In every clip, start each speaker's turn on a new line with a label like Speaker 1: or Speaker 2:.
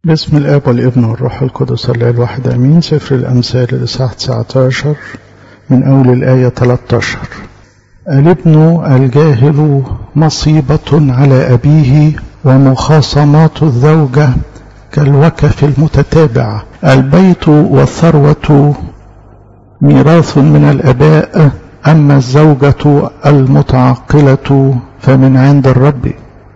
Speaker 1: باسم الاب والابن والروح القدس الله الواحد امين سفر الامثال الاصحاح 19 من اول الايه 13 الابن الجاهل مصيبه على ابيه ومخاصمات الزوجه كالوكف المتتابع البيت والثروه ميراث من الاباء اما الزوجه المتعقله فمن عند الرب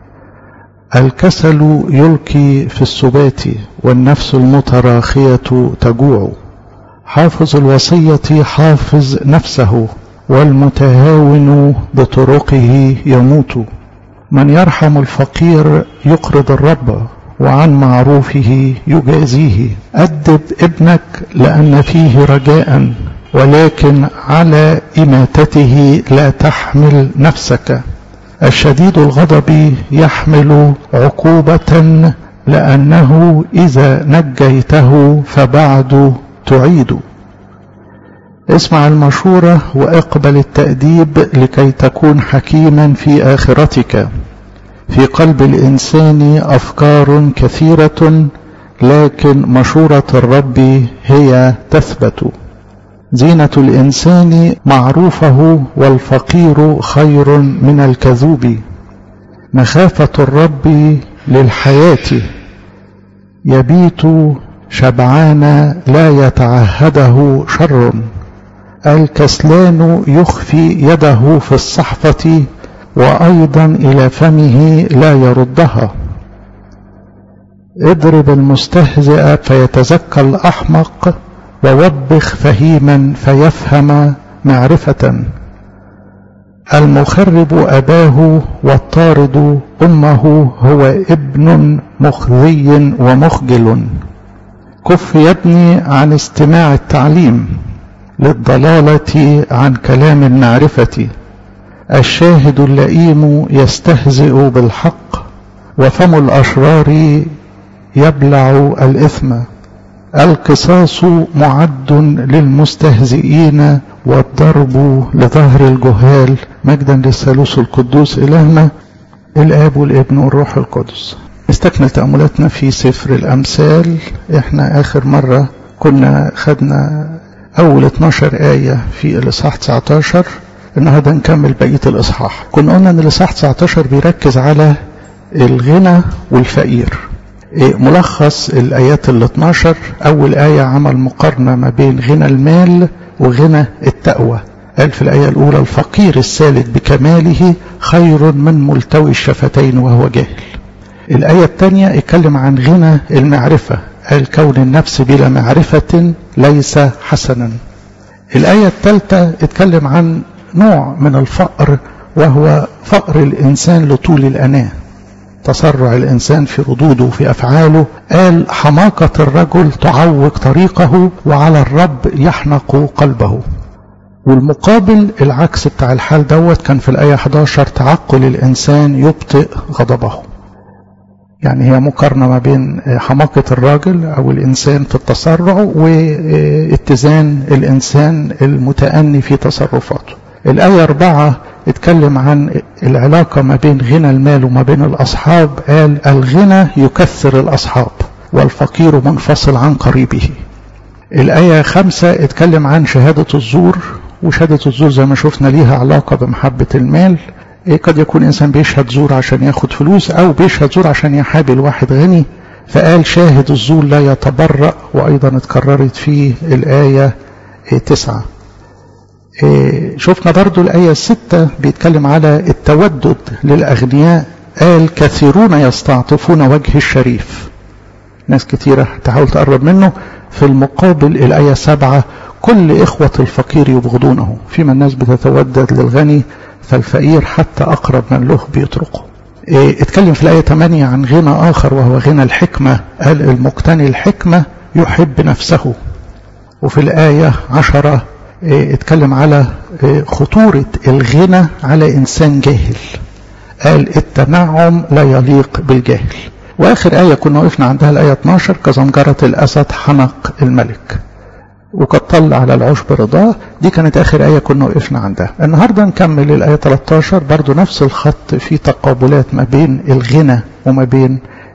Speaker 1: الكسل يلقي في السبات والنفس المتراخية تجوع حافظ الوصية حافظ نفسه والمتهاون بطرقه يموت من يرحم الفقير يقرض الرب وعن معروفه يجازيه أدب ابنك لأن فيه رجاء ولكن على إماتته لا تحمل نفسك الشديد الغضب يحمل عقوبة لأنه إذا نجيته فبعد تعيد اسمع المشورة واقبل التأديب لكي تكون حكيما في آخرتك في قلب الإنسان أفكار كثيرة لكن مشورة الرب هي تثبت زينة الإنسان معروفه والفقير خير من الكذوب مخافة الرب للحياة يبيت شبعان لا يتعهده شر الكسلان يخفي يده في الصحفة وأيضا إلى فمه لا يردها اضرب المستهزئ فيتزكى الأحمق ووبخ فهيما فيفهم معرفة المخرب أباه والطارد أمه هو ابن مخزي ومخجل كف يا ابني عن استماع التعليم للضلالة عن كلام المعرفة الشاهد اللئيم يستهزئ بالحق وفم الأشرار يبلع الإثم القصاص معد للمستهزئين والضرب لظهر الجهال مجدا للثالوث القدوس إلهنا الآب والابن والروح القدس استكمل تأملاتنا في سفر الأمثال احنا آخر مرة كنا خدنا أول 12 آية في الإصحاح 19 النهارده نكمل بقية الإصحاح كنا قلنا أن الإصحاح 19 بيركز على الغنى والفقير ملخص الآيات ال 12 أول آية عمل مقارنة ما بين غنى المال وغنى التقوى قال في الآية الأولى الفقير السالك بكماله خير من ملتوي الشفتين وهو جاهل الآية الثانية اتكلم عن غنى المعرفة قال كون النفس بلا معرفة ليس حسنا الآية الثالثة اتكلم عن نوع من الفقر وهو فقر الإنسان لطول الأناه تسرع الإنسان في ردوده وفي أفعاله قال حماقة الرجل تعوق طريقه وعلى الرب يحنق قلبه والمقابل العكس بتاع الحال دوت كان في الآية 11 تعقل الإنسان يبطئ غضبه يعني هي مقارنة ما بين حماقة الراجل أو الإنسان في التسرع واتزان الإنسان المتأني في تصرفاته الآية أربعة اتكلم عن العلاقة ما بين غنى المال وما بين الأصحاب قال الغنى يكثر الأصحاب والفقير منفصل عن قريبه الآية خمسة اتكلم عن شهادة الزور وشهادة الزور زي ما شفنا ليها علاقة بمحبة المال قد يكون إنسان بيشهد زور عشان ياخد فلوس أو بيشهد زور عشان يحابل واحد غني فقال شاهد الزور لا يتبرأ وأيضا اتكررت في الآية تسعة شفنا برضو الآية الستة بيتكلم على التودد للأغنياء قال كثيرون يستعطفون وجه الشريف ناس كثيرة تحاول تقرب منه في المقابل الآية سبعة كل إخوة الفقير يبغضونه فيما الناس بتتودد للغني فالفقير حتى أقرب من له بيتركه اتكلم في الآية 8 عن غنى آخر وهو غنى الحكمة قال المقتني الحكمة يحب نفسه وفي الآية عشرة اتكلم على خطورة الغنى على إنسان جاهل قال التنعم لا يليق بالجاهل وآخر آية كنا وقفنا عندها الآية 12 كزمجرة الأسد حنق الملك وقد طل على العشب رضاه دي كانت آخر آية كنا وقفنا عندها النهاردة نكمل الآية 13 برضو نفس الخط في تقابلات ما بين الغنى وما بين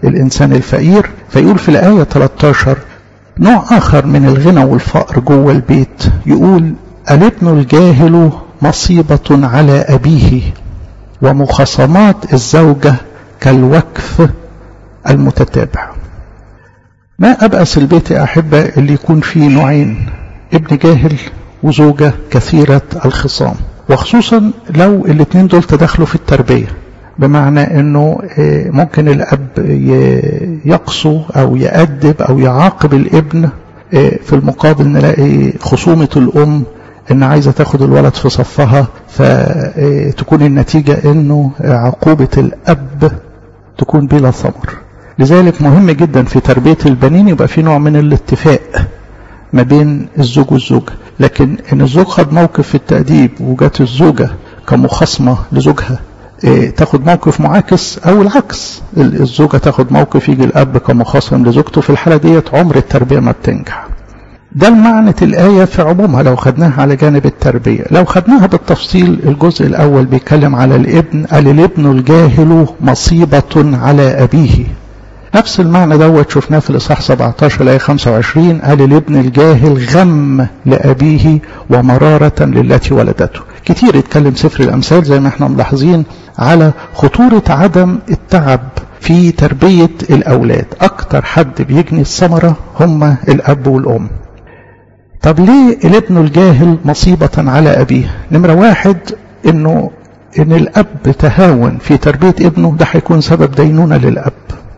Speaker 1: الإنسان الفقير فيقول في الآية 13 نوع آخر من الغنى والفقر جوه البيت يقول الابن الجاهل مصيبة على أبيه ومخاصمات الزوجة كالوكف المتتابع ما أبأس البيت يا أحبة اللي يكون فيه نوعين ابن جاهل وزوجة كثيرة الخصام وخصوصا لو الاثنين دول تدخلوا في التربية بمعنى انه ممكن الاب يقسو او يأدب او يعاقب الابن في المقابل نلاقي خصومة الام ان عايزة تاخد الولد في صفها فتكون النتيجة انه عقوبة الاب تكون بلا ثمر لذلك مهم جدا في تربية البنين يبقى في نوع من الاتفاق ما بين الزوج والزوجة لكن ان الزوج خد موقف في التأديب وجات الزوجة كمخاصمة لزوجها تاخد موقف معاكس او العكس الزوجة تاخد موقف يجي الاب كمخاصم لزوجته في الحالة ديت عمر التربية ما بتنجح ده المعنى الآية في عمومها لو خدناها على جانب التربية لو خدناها بالتفصيل الجزء الأول بيتكلم على الابن قال الابن الجاهل مصيبة على أبيه نفس المعنى دوت شفناه في الإصحاح 17 الآية 25 قال الابن الجاهل غم لأبيه ومرارة للتي ولدته كتير يتكلم سفر الأمثال زي ما احنا ملاحظين على خطورة عدم التعب في تربية الأولاد أكتر حد بيجني الثمرة هم الأب والأم طب ليه الابن الجاهل مصيبة على أبيه نمرة واحد إنه إن الأب تهاون في تربية ابنه ده هيكون سبب دينونة للأب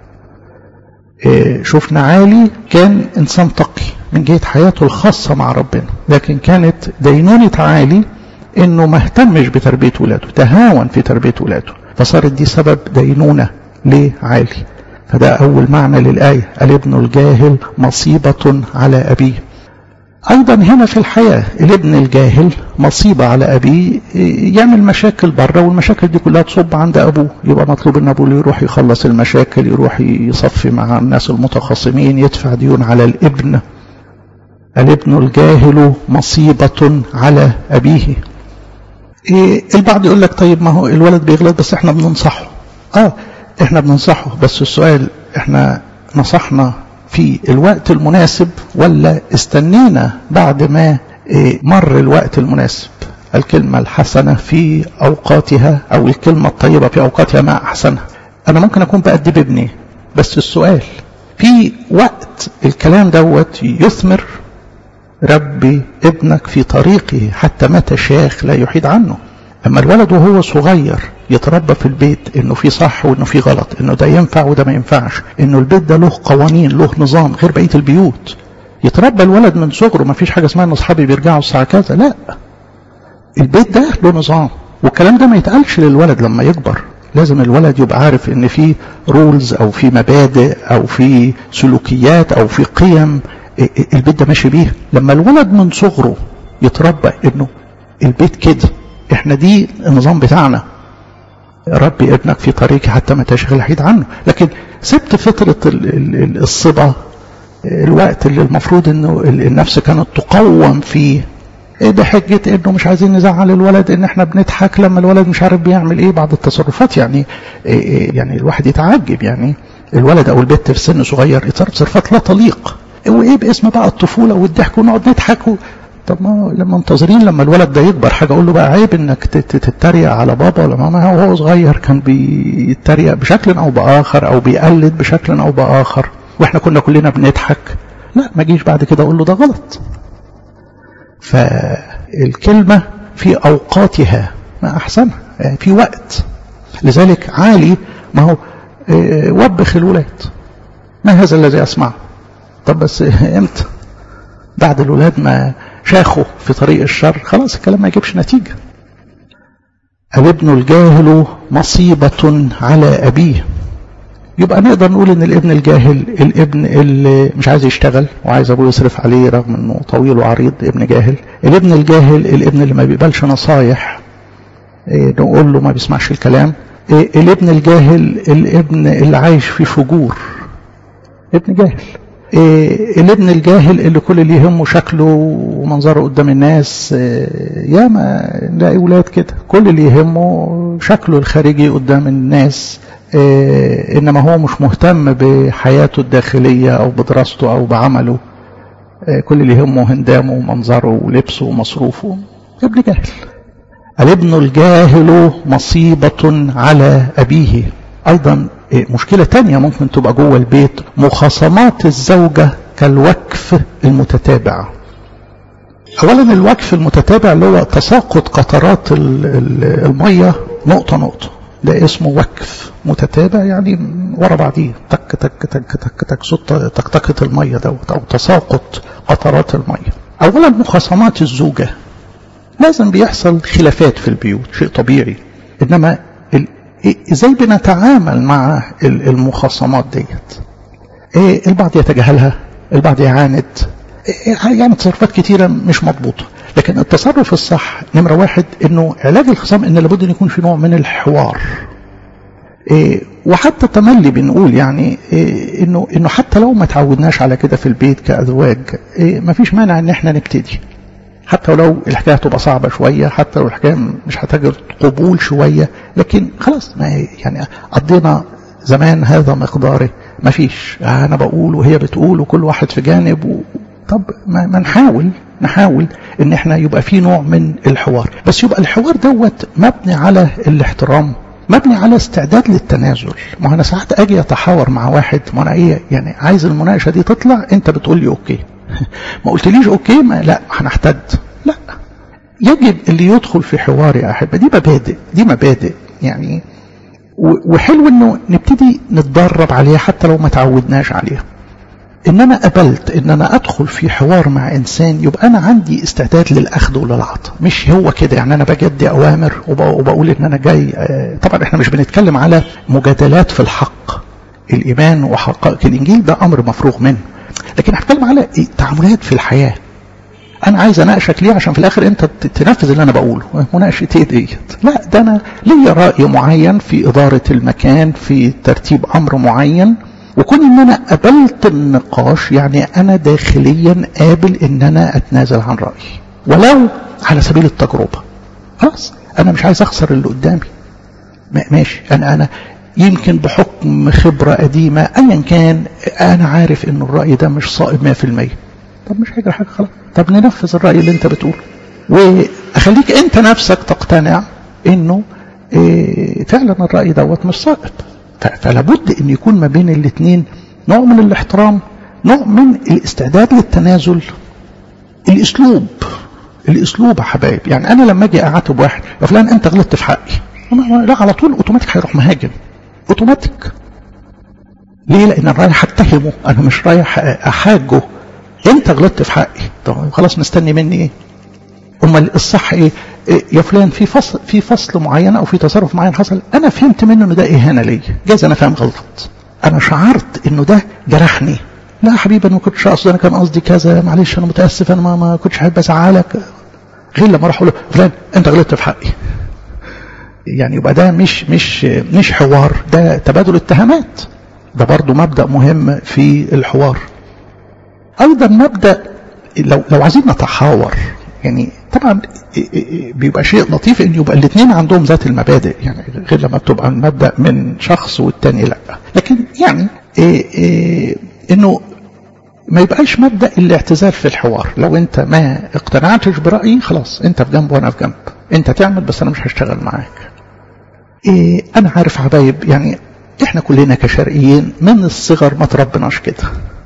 Speaker 1: إيه شفنا عالي كان إنسان تقي من جهة حياته الخاصة مع ربنا لكن كانت دينونة عالي إنه ما اهتمش بتربية ولاده تهاون في تربية ولاده فصارت دي سبب دينونة لعالي فده أول معنى للآية الابن الجاهل مصيبة على أبيه أيضا هنا في الحياة الابن الجاهل مصيبة على أبيه يعمل مشاكل بره والمشاكل دي كلها تصب عند أبوه يبقى مطلوب أن أبوه يروح يخلص المشاكل يروح يصفي مع الناس المتخاصمين يدفع ديون على الابن الابن الجاهل مصيبة على أبيه إيه البعض يقول لك طيب ما هو الولد بيغلط بس احنا بننصحه اه احنا بننصحه بس السؤال احنا نصحنا في الوقت المناسب ولا استنينا بعد ما مر الوقت المناسب الكلمة الحسنة في أوقاتها أو الكلمة الطيبة في أوقاتها ما أحسنها أنا ممكن أكون بأدب ابني بس السؤال في وقت الكلام دوت يثمر ربي ابنك في طريقه حتى متى شاخ لا يحيد عنه أما الولد وهو صغير يتربى في البيت انه في صح وانه في غلط انه ده ينفع وده ما ينفعش انه البيت ده له قوانين له نظام غير بقيه البيوت يتربى الولد من صغره ما فيش حاجه اسمها ان اصحابي بيرجعوا الساعه كذا لا البيت ده له نظام والكلام ده ما يتقالش للولد لما يكبر لازم الولد يبقى عارف ان في رولز او في مبادئ او في سلوكيات او في قيم البيت ده ماشي بيها لما الولد من صغره يتربى انه البيت كده احنا دي النظام بتاعنا ربي ابنك في طريقي حتى ما تشغل حيد عنه لكن سبت فترة الصبا الوقت اللي المفروض انه النفس كانت تقوم فيه بحجة انه مش عايزين نزعل الولد ان احنا بنضحك لما الولد مش عارف بيعمل ايه بعض التصرفات يعني يعني الواحد يتعجب يعني الولد او البنت في سن صغير تصرفات لا تليق وايه باسم بقى الطفولة والضحك ونقعد نضحك طب ما لما منتظرين لما الولد ده يكبر حاجه اقول له بقى عيب انك تتريق على بابا ولا ماما وهو صغير كان بيتريق بشكل او باخر او بيقلد بشكل او باخر واحنا كنا كلنا بنضحك لا ما اجيش بعد كده اقول له ده غلط فالكلمه في اوقاتها ما احسنها يعني في وقت لذلك عالي ما هو وبخ الولاد ما هذا الذي اسمعه طب بس امتى بعد الولاد ما شاخوا في طريق الشر خلاص الكلام ما يجيبش نتيجة الابن الجاهل مصيبة على أبيه يبقى نقدر نقول ان الابن الجاهل الابن اللي مش عايز يشتغل وعايز ابوه يصرف عليه رغم انه طويل وعريض ابن جاهل الابن الجاهل الابن اللي ما بيقبلش نصايح إيه نقول له ما بيسمعش الكلام إيه الابن الجاهل الابن اللي عايش في فجور ابن جاهل إيه الابن الجاهل اللي كل اللي يهمه شكله ومنظره قدام الناس إيه ياما نلاقي ولاد كده كل اللي يهمه شكله الخارجي قدام الناس إيه إنما هو مش مهتم بحياته الداخلية أو بدراسته أو بعمله إيه كل اللي يهمه هندامه ومنظره ولبسه ومصروفه ابن جاهل الابن الجاهل مصيبة على أبيه أيضا مشكلة تانية ممكن تبقى جوه البيت مخاصمات الزوجة كالوقف المتتابع أولا الوقف المتتابع اللي هو تساقط قطرات المية نقطة نقطة ده اسمه وقف متتابع يعني ورا بعضيه تك تك تك تك تك صوت تكتكة المية دوت أو تساقط قطرات المية أولا مخاصمات الزوجة لازم بيحصل خلافات في البيوت شيء طبيعي إنما ازاي بنتعامل مع المخاصمات ديت إيه البعض يتجاهلها البعض يعاند إيه يعني تصرفات كتيرة مش مضبوطة لكن التصرف الصح نمرة واحد انه علاج الخصام ان لابد ان يكون في نوع من الحوار إيه وحتى التملي بنقول يعني إيه انه انه حتى لو ما تعودناش على كده في البيت كازواج إيه ما فيش مانع ان احنا نبتدي حتى ولو الحكايه تبقى صعبه شويه حتى لو الحكايه مش هتجد قبول شويه لكن خلاص ما يعني قضينا زمان هذا مقداره ما فيش انا بقول وهي بتقول وكل واحد في جانب و... طب ما, ما نحاول نحاول ان احنا يبقى في نوع من الحوار بس يبقى الحوار دوت مبني على الاحترام مبني على استعداد للتنازل ما انا ساعات اجي اتحاور مع واحد ما انا ايه يعني عايز المناقشه دي تطلع انت بتقول لي اوكي ما قلتليش اوكي ما لا هنحتد لا يجب اللي يدخل في حوار يا احبه دي مبادئ دي مبادئ يعني وحلو انه نبتدي نتدرب عليها حتى لو ما تعودناش عليها ان انا قبلت ان انا ادخل في حوار مع انسان يبقى انا عندي استعداد للاخذ وللعطاء مش هو كده يعني انا بجدي اوامر وبقول ان انا جاي طبعا احنا مش بنتكلم على مجادلات في الحق الايمان وحقائق الانجيل ده امر مفروغ منه لكن هتكلم على تعاملات في الحياه انا عايز اناقشك ليه عشان في الاخر انت تنفذ اللي انا بقوله مناقشه ايه ديت لا ده انا ليا راي معين في اداره المكان في ترتيب امر معين وكون ان انا قبلت النقاش يعني انا داخليا قابل ان انا اتنازل عن رايي ولو على سبيل التجربه خلاص انا مش عايز اخسر اللي قدامي ماشي انا انا يمكن بحكم خبره قديمه ايا كان انا عارف ان الراي ده مش صائب 100% طب مش هيجري حاجه خلاص طب ننفذ الراي اللي انت بتقوله واخليك انت نفسك تقتنع انه إيه فعلا الراي دوت مش صائب فلا بد ان يكون ما بين الاثنين نوع من الاحترام نوع من الاستعداد للتنازل الاسلوب الاسلوب يا حبايب يعني انا لما اجي اعاتب واحد يا فلان انت غلطت في حقي لا على طول اوتوماتيك هيروح مهاجم اوتوماتيك ليه لان انا رايح اتهمه انا مش رايح احاجه انت غلطت في حقي طب خلاص مستني مني ايه امال الصح ايه يا فلان في فصل في فصل معين او في تصرف معين حصل انا فهمت منه انه ده اهانه ليا جايز انا فاهم غلط انا شعرت انه ده جرحني لا يا حبيبي انا ما كنتش اقصد انا كان قصدي كذا معلش انا متاسف انا ما, ما كنتش حابب ازعلك غير لما اروح اقول له فلان انت غلطت في حقي يعني يبقى ده مش مش مش حوار ده تبادل اتهامات ده برضه مبدا مهم في الحوار ايضا مبدا لو لو عايزين نتحاور يعني طبعا بيبقى شيء لطيف ان يبقى الاثنين عندهم ذات المبادئ يعني غير لما بتبقى المبدا من شخص والتاني لا لكن يعني إيه إيه انه ما يبقاش مبدا الاعتذار في الحوار لو انت ما اقتنعتش برايي خلاص انت في جنب وانا في جنب انت تعمل بس انا مش هشتغل معاك إيه انا عارف حبايب يعني احنا كلنا كشرقيين من الصغر ما تربناش كده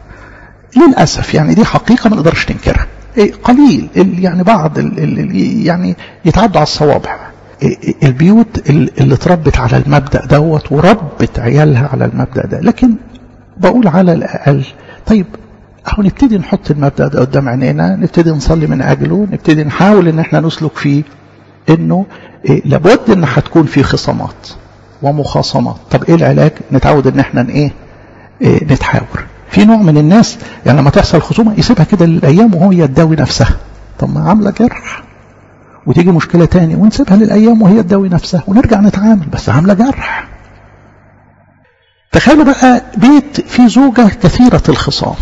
Speaker 1: للاسف يعني دي حقيقه ما نقدرش ننكرها إيه قليل يعني بعض ال ال يعني يتعدوا على الصوابع إيه البيوت اللي اتربت على المبدا دوت وربت عيالها على المبدا ده لكن بقول على الاقل طيب اهو نبتدي نحط المبدا ده قدام عينينا نبتدي نصلي من اجله نبتدي نحاول ان احنا نسلك فيه انه إيه لابد ان هتكون في خصامات ومخاصمات طب ايه العلاج نتعود ان احنا ايه, إيه نتحاور في نوع من الناس يعني لما تحصل خصومه يسيبها كده للايام وهو يداوي نفسها طب ما عامله جرح وتيجي مشكله تاني ونسيبها للايام وهي تداوي نفسها ونرجع نتعامل بس عامله جرح تخيلوا بقى بيت فيه زوجة كثيرة الخصام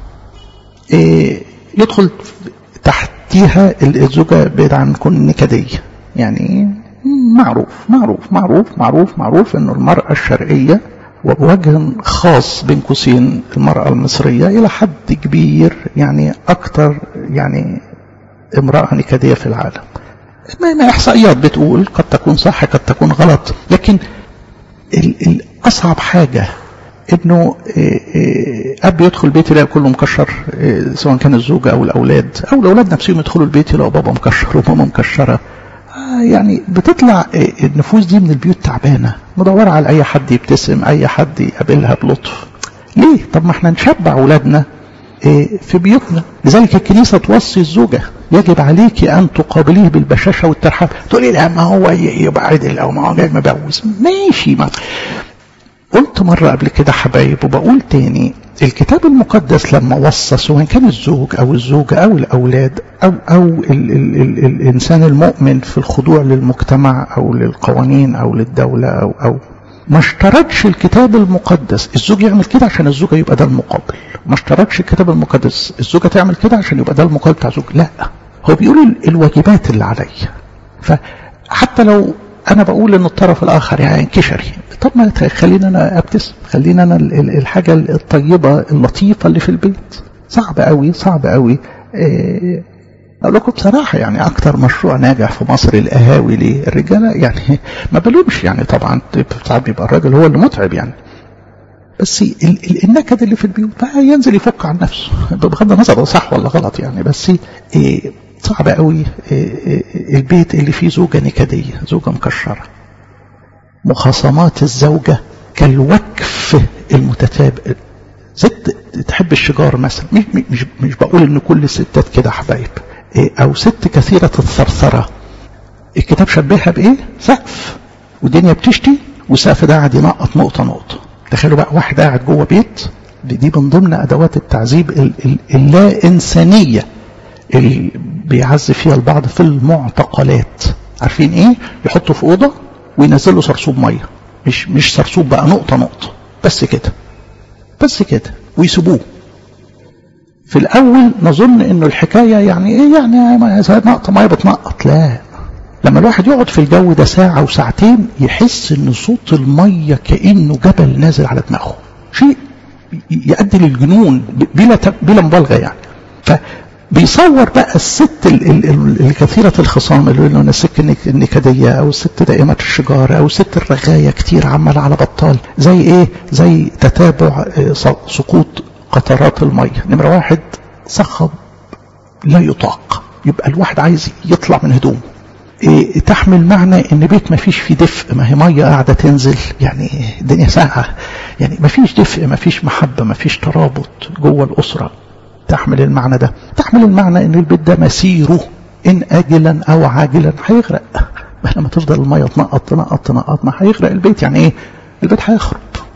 Speaker 1: إيه يدخل تحتيها الزوجة بعيد عن كون نكدية يعني معروف معروف معروف معروف معروف انه المرأة الشرقية وبوجه خاص بين قوسين المرأة المصرية إلى حد كبير يعني أكتر يعني امرأة نكدية في العالم ما إحصائيات بتقول قد تكون صح قد تكون غلط لكن الأصعب حاجة انه اب يدخل البيت يلاقي كله مكشر سواء كان الزوجه او الاولاد او الاولاد نفسهم يدخلوا البيت يلاقوا بابا مكشر وماما مكشره يعني بتطلع النفوس دي من البيوت تعبانه مدوره على اي حد يبتسم اي حد يقابلها بلطف ليه طب ما احنا نشبع اولادنا في بيوتنا لذلك الكنيسه توصي الزوجه يجب عليك ان تقابليه بالبشاشه والترحاب تقولي لا ما هو يبقى عدل او ما هو جاي مبوز ماشي ما قلت مرة قبل كده حبايب وبقول تاني الكتاب المقدس لما وصى سواء كان الزوج أو الزوجة أو الأولاد أو أو ال ال ال الإنسان المؤمن في الخضوع للمجتمع أو للقوانين أو للدولة أو أو ما اشترطش الكتاب المقدس الزوج يعمل كده عشان الزوجة يبقى ده المقابل ما اشترطش الكتاب المقدس الزوجة تعمل كده عشان يبقى ده المقابل بتاع الزوج لا هو بيقول الواجبات اللي عليا فحتى لو انا بقول ان الطرف الاخر يعني كشري طب ما خلينا انا ابتسم خلينا انا الحاجه الطيبه اللطيفه اللي في البيت صعب قوي صعب قوي إيه اقول لكم بصراحه يعني اكتر مشروع ناجح في مصر القهاوي للرجاله يعني ما بلومش يعني طبعا ساعات بيبقى الراجل هو اللي متعب يعني بس النكد اللي في البيوت بقى ينزل يفك عن نفسه بغض النظر هو صح ولا غلط يعني بس إيه صعب قوي البيت اللي فيه زوجة نكدية زوجة مكشرة مخاصمات الزوجة كالوكف المتتابع ست تحب الشجار مثلا مش, مش, مش بقول ان كل الستات كده حبايب او ست كثيرة الثرثرة الكتاب شبهها بايه سقف والدنيا بتشتي والسقف ده قاعد ينقط نقطة نقطة تخيلوا بقى واحد قاعد جوه بيت دي من ضمن ادوات التعذيب اللا انسانيه اللي بيعذب فيها البعض في المعتقلات عارفين ايه يحطوا في اوضه وينزلوا سرسوب ميه مش مش سرسوب بقى نقطه نقطه بس كده بس كده ويسيبوه في الاول نظن انه الحكايه يعني ايه يعني نقطه ميه بتنقط لا لما الواحد يقعد في الجو ده ساعه وساعتين يحس ان صوت الميه كانه جبل نازل على دماغه شيء يؤدي للجنون بلا بلا مبالغه يعني ف بيصور بقى الست الكثيرة الخصام اللي يقولون الست النكدية أو الست دائمة الشجار أو الست الرغاية كتير عمال على بطال زي إيه زي تتابع سقوط قطرات المية نمرة واحد صخب لا يطاق يبقى الواحد عايز يطلع من هدومه إيه تحمل معنى ان بيت ما فيش فيه دفء ما هي ميه قاعده تنزل يعني الدنيا ساقعه يعني ما فيش دفء ما فيش محبه ما فيش ترابط جوه الاسره تحمل المعنى ده تحمل المعنى ان البيت ده مسيره ان اجلا او عاجلا هيغرق لما تفضل الميه تنقط تنقط تنقط ما هيغرق البيت يعني ايه البيت هيخرب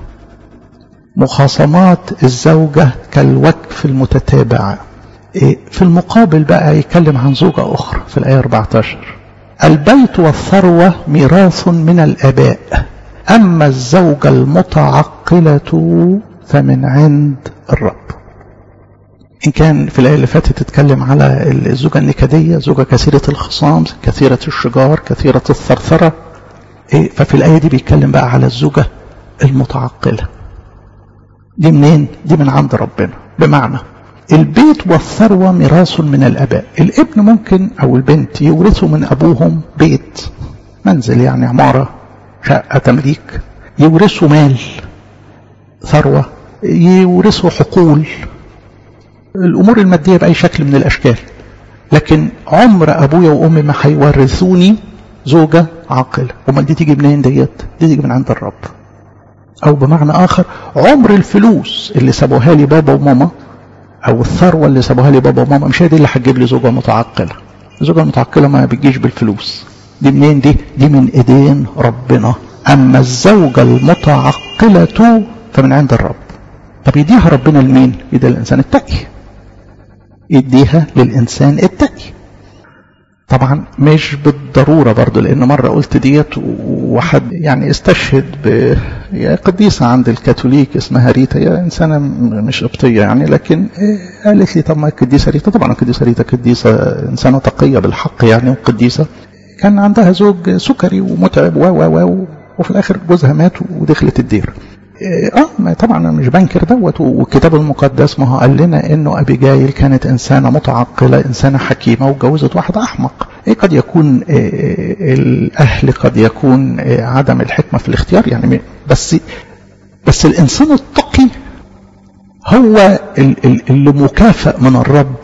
Speaker 1: مخاصمات الزوجة كالوقف المتتابع إيه في المقابل بقى يتكلم عن زوجة أخرى في الآية 14 البيت والثروة ميراث من الآباء أما الزوجة المتعقلة فمن عند الرب إن كان في الآية اللي فاتت تتكلم على الزوجة النكدية زوجة كثيرة الخصام كثيرة الشجار كثيرة الثرثرة إيه ففي الآية دي بيتكلم بقى على الزوجة المتعقلة دي منين؟ دي من عند ربنا بمعنى البيت والثروة ميراث من الآباء الابن ممكن أو البنت يورثوا من أبوهم بيت منزل يعني عمارة شقة تمليك يورثوا مال ثروة يورثوا حقول الأمور المادية بأي شكل من الأشكال لكن عمر أبويا وأمي ما هيورثوني زوجة عاقلة وما دي تيجي منين ديت دي تيجي من عند الرب أو بمعنى آخر عمر الفلوس اللي سابوها لي بابا وماما أو الثروة اللي سابوها لي بابا وماما مش هي دي اللي هتجيب لي زوجة متعقلة الزوجة المتعقلة ما بتجيش بالفلوس دي منين دي دي من إيدين ربنا أما الزوجة المتعقلة فمن عند الرب طب يديها ربنا لمين يديها للإنسان التقي يديها للإنسان التقي طبعا مش بالضرورة برضو لأن مرة قلت ديت وحد يعني استشهد ب قديسة عند الكاثوليك اسمها ريتا هي إنسانة مش قبطية يعني لكن قالت لي طب ما القديسة ريتا طبعا القديسة ريتا قديسة إنسانة تقية بالحق يعني وقديسة كان عندها زوج سكري ومتعب و و و وفي الاخر جوزها مات ودخلت الدير اه ما طبعا انا مش بنكر دوت والكتاب المقدس ما هو قال لنا انه ابيجايل كانت انسانه متعقله انسانه حكيمه واتجوزت واحد احمق إيه قد يكون إيه الاهل قد يكون إيه عدم الحكمه في الاختيار يعني بس بس الانسان التقي هو اللي مكافئ من الرب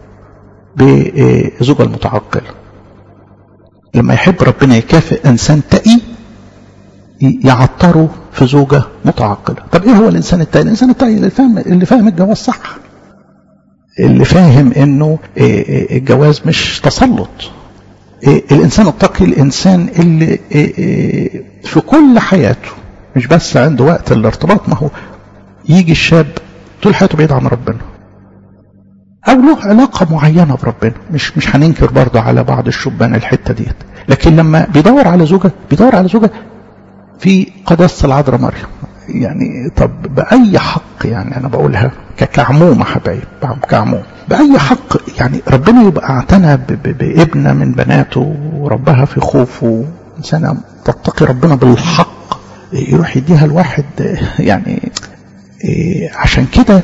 Speaker 1: بزوجة المتعقلة لما يحب ربنا يكافئ انسان تقي يعطره في زوجة متعقلة طب ايه هو الانسان التقي الانسان التقي اللي فاهم اللي فاهم الجواز صح اللي فاهم انه الجواز مش تسلط الانسان التقي الانسان اللي في كل حياته مش بس عنده وقت الارتباط ما هو يجي الشاب طول حياته بعيد عن ربنا او له علاقة معينة بربنا مش مش هننكر برضه على بعض الشبان الحتة ديت لكن لما بيدور على زوجة بيدور على زوجة في قداسة العذراء مريم يعني طب بأي حق يعني أنا بقولها كعمومة حبايب كعموم بأي حق يعني ربنا يبقى اعتنى بابنة من بناته وربها في خوفه إنسانة تتقي ربنا بالحق يروح يديها الواحد يعني عشان كده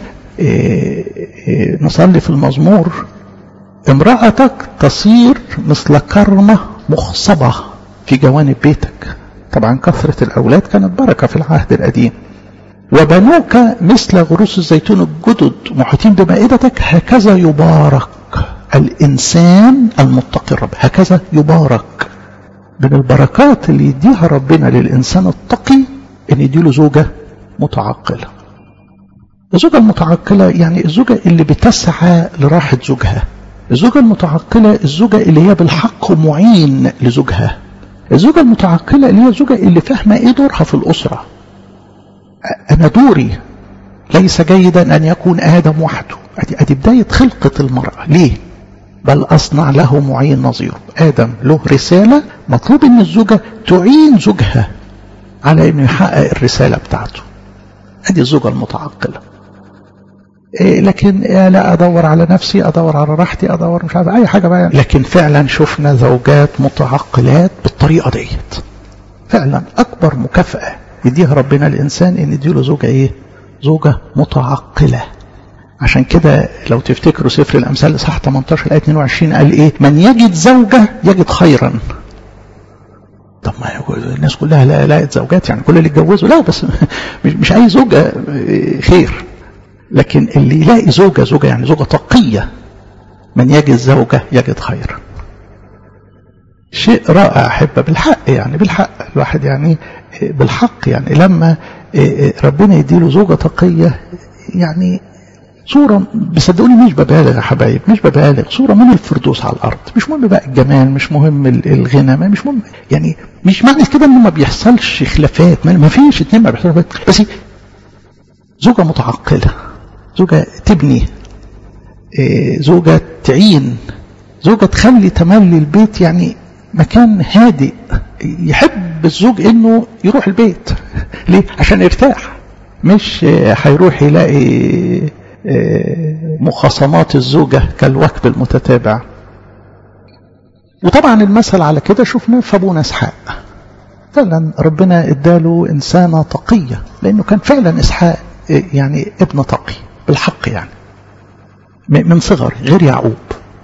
Speaker 1: نصلي في المزمور امرأتك تصير مثل كرمة مخصبة في جوانب بيتك طبعا كثرة الأولاد كانت بركة في العهد القديم وبنوك مثل غروس الزيتون الجدد محيطين بمائدتك هكذا يبارك الإنسان المتقي الرب هكذا يبارك من البركات اللي يديها ربنا للإنسان التقي إن يديله زوجة متعقلة الزوجة المتعقلة يعني الزوجة اللي بتسعى لراحة زوجها الزوجة المتعقلة الزوجة اللي هي بالحق معين لزوجها الزوجة المتعقلة اللي هي الزوجة اللي فاهمة ايه دورها في الأسرة أنا دوري ليس جيدا أن يكون آدم وحده أدي بداية خلقة المرأة ليه بل أصنع له معين نظيره آدم له رسالة مطلوب أن الزوجة تعين زوجها على أنه يحقق الرسالة بتاعته أدي الزوجة المتعقلة إيه لكن إيه لا ادور على نفسي ادور على راحتي ادور مش عارف اي حاجه بقى لكن فعلا شفنا زوجات متعقلات بالطريقه ديت فعلا اكبر مكافاه يديها ربنا الانسان ان يديله زوجه ايه زوجه متعقله عشان كده لو تفتكروا سفر الامثال اصحاح 18 ايه 22 قال ايه من يجد زوجه يجد خيرا طب ما الناس كلها لا لقت زوجات يعني كل اللي اتجوزوا لا بس مش, مش اي زوجه خير لكن اللي يلاقي زوجة زوجة يعني زوجة تقية من يجد زوجة يجد خيرا شيء رائع أحبة بالحق يعني بالحق الواحد يعني بالحق يعني لما ربنا يديله زوجة تقية يعني صورة بصدقوني مش ببالغ يا حبايب مش ببالغ صورة من الفردوس على الأرض مش مهم بقى الجمال مش مهم الغنى مش مهم يعني مش معنى كده إنه ما بيحصلش خلافات ما فيش اتنين ما بيحصلش بس زوجة متعقلة زوجة تبني زوجة تعين زوجة تخلي تملي البيت يعني مكان هادئ يحب الزوج انه يروح البيت ليه عشان يرتاح مش هيروح يلاقي مخاصمات الزوجة كالوكب المتتابع وطبعا المثل على كده شفنا في ابونا اسحاق فعلا ربنا اداله انسانة تقية لانه كان فعلا اسحاق يعني ابن تقي بالحق يعني من صغر غير يعقوب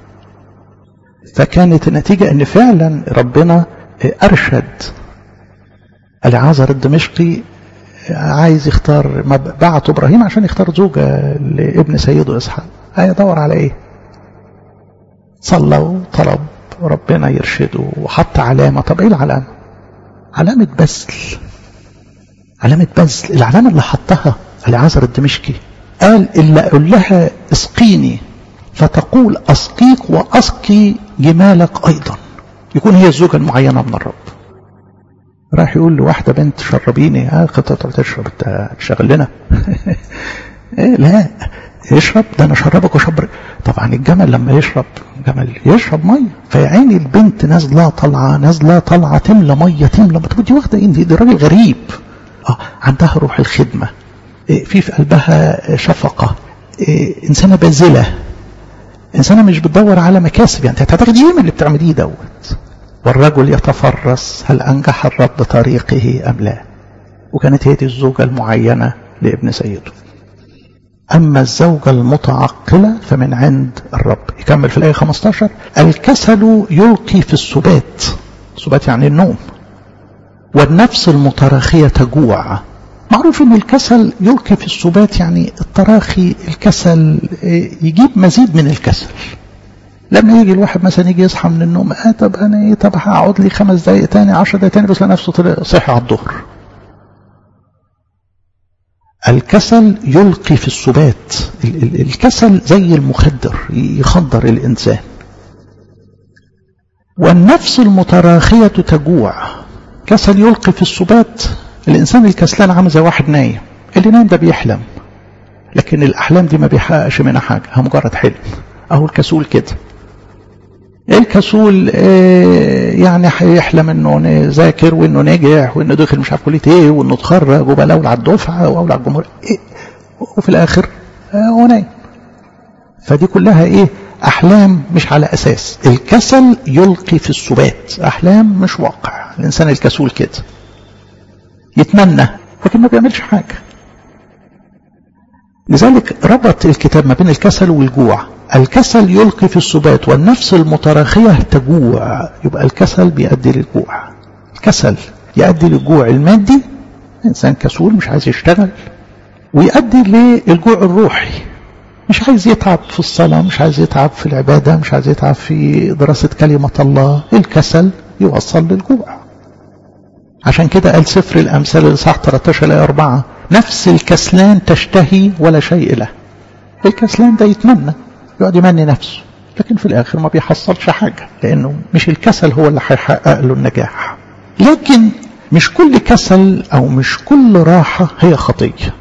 Speaker 1: فكانت النتيجة ان فعلا ربنا ارشد العازر الدمشقي عايز يختار بعت ابراهيم عشان يختار زوجة لابن سيده اسحاق هيدور على ايه صلى وطلب ربنا يرشده وحط علامة طب ايه العلامة علامة بذل علامة بذل العلامة اللي حطها العازر الدمشقي قال إلا أقول لها اسقيني فتقول أسقيك وأسقي جمالك أيضا يكون هي الزوجة المعينة من الرب راح يقول لواحدة بنت شربيني ها قطعة تشرب انت شغلنا إيه لا يشرب ده انا شربك وشرب طبعا الجمل لما يشرب جمل يشرب ميه فيا عيني البنت نازله طالعه نازله طالعه تملى ميه تملى طب دي واخده ايه دي راجل غريب اه عندها روح الخدمه إيه في في قلبها شفقه إيه انسانه باذله انسانه مش بتدور على مكاسب يعني هتاخدي ايه من اللي بتعمليه دوت والرجل يتفرس هل أنجح الرب طريقه أم لا وكانت هي دي الزوجة المعينة لابن سيده أما الزوجة المتعقلة فمن عند الرب يكمل في الآية 15 الكسل يلقي في السبات السبات يعني النوم والنفس المتراخية تجوع معروف ان الكسل يلقي في السبات يعني التراخي الكسل يجيب مزيد من الكسل لما يجي الواحد مثلا يجي يصحى من النوم اه طب انا ايه طب هقعد لي خمس دقايق تاني عشر دقايق تاني بس نفسه طلع صحي على الظهر الكسل يلقي في السبات الكسل زي المخدر يخدر الانسان والنفس المتراخية تجوع كسل يلقي في السبات الإنسان الكسلان عامل زي واحد نايم اللي نايم ده بيحلم لكن الأحلام دي ما بيحققش منها حاجة هي مجرد حلم أهو الكسول كده الكسول يعني هيحلم انه ذاكر وانه نجح وانه دخل مش عارف كليه ايه وانه اتخرج وبقى الاول على الدفعه واول على الجمهوريه إيه وفي الاخر هو نايم فدي كلها ايه احلام مش على اساس الكسل يلقي في السبات احلام مش واقع الانسان الكسول كده يتمنى لكن ما بيعملش حاجه لذلك ربط الكتاب ما بين الكسل والجوع الكسل يلقي في السبات والنفس المتراخية تجوع يبقى الكسل بيؤدي للجوع الكسل يؤدي للجوع المادي إنسان كسول مش عايز يشتغل ويؤدي للجوع الروحي مش عايز يتعب في الصلاة مش عايز يتعب في العبادة مش عايز يتعب في دراسة كلمة الله الكسل يوصل للجوع عشان كده قال سفر الأمثال الإصحاح 13 الآية 4 نفس الكسلان تشتهي ولا شيء له الكسلان ده يتمنى يقعد يمني نفسه لكن في الآخر ما بيحصلش حاجة لأنه مش الكسل هو اللي هيحقق له النجاح لكن مش كل كسل أو مش كل راحة هي خطية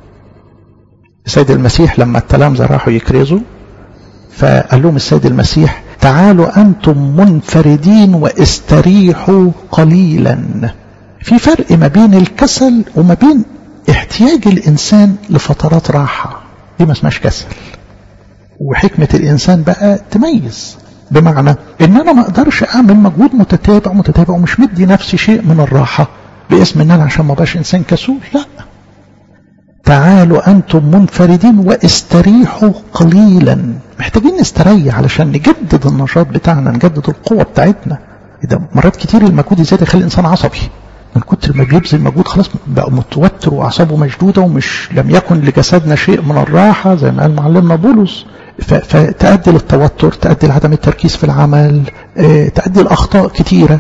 Speaker 1: السيد المسيح لما التلامذة راحوا يكرزوا فقال لهم السيد المسيح تعالوا أنتم منفردين واستريحوا قليلا في فرق ما بين الكسل وما بين احتياج الإنسان لفترات راحة دي ما اسمهاش كسل وحكمة الإنسان بقى تميز بمعنى إن أنا ما أقدرش أعمل مجهود متتابع متتابع ومش مدي نفسي شيء من الراحة باسم إن أنا عشان ما بقاش إنسان كسول لا تعالوا أنتم منفردين واستريحوا قليلا محتاجين نستريح علشان نجدد النشاط بتاعنا نجدد القوة بتاعتنا إذا مرات كتير المجهود الزيادة يخلي الإنسان عصبي من كتر ما بيبذل مجهود خلاص بقى متوتر واعصابه مشدوده ومش لم يكن لجسدنا شيء من الراحه زي ما قال معلمنا بولس فتؤدي للتوتر تؤدي لعدم التركيز في العمل تؤدي لاخطاء كتيره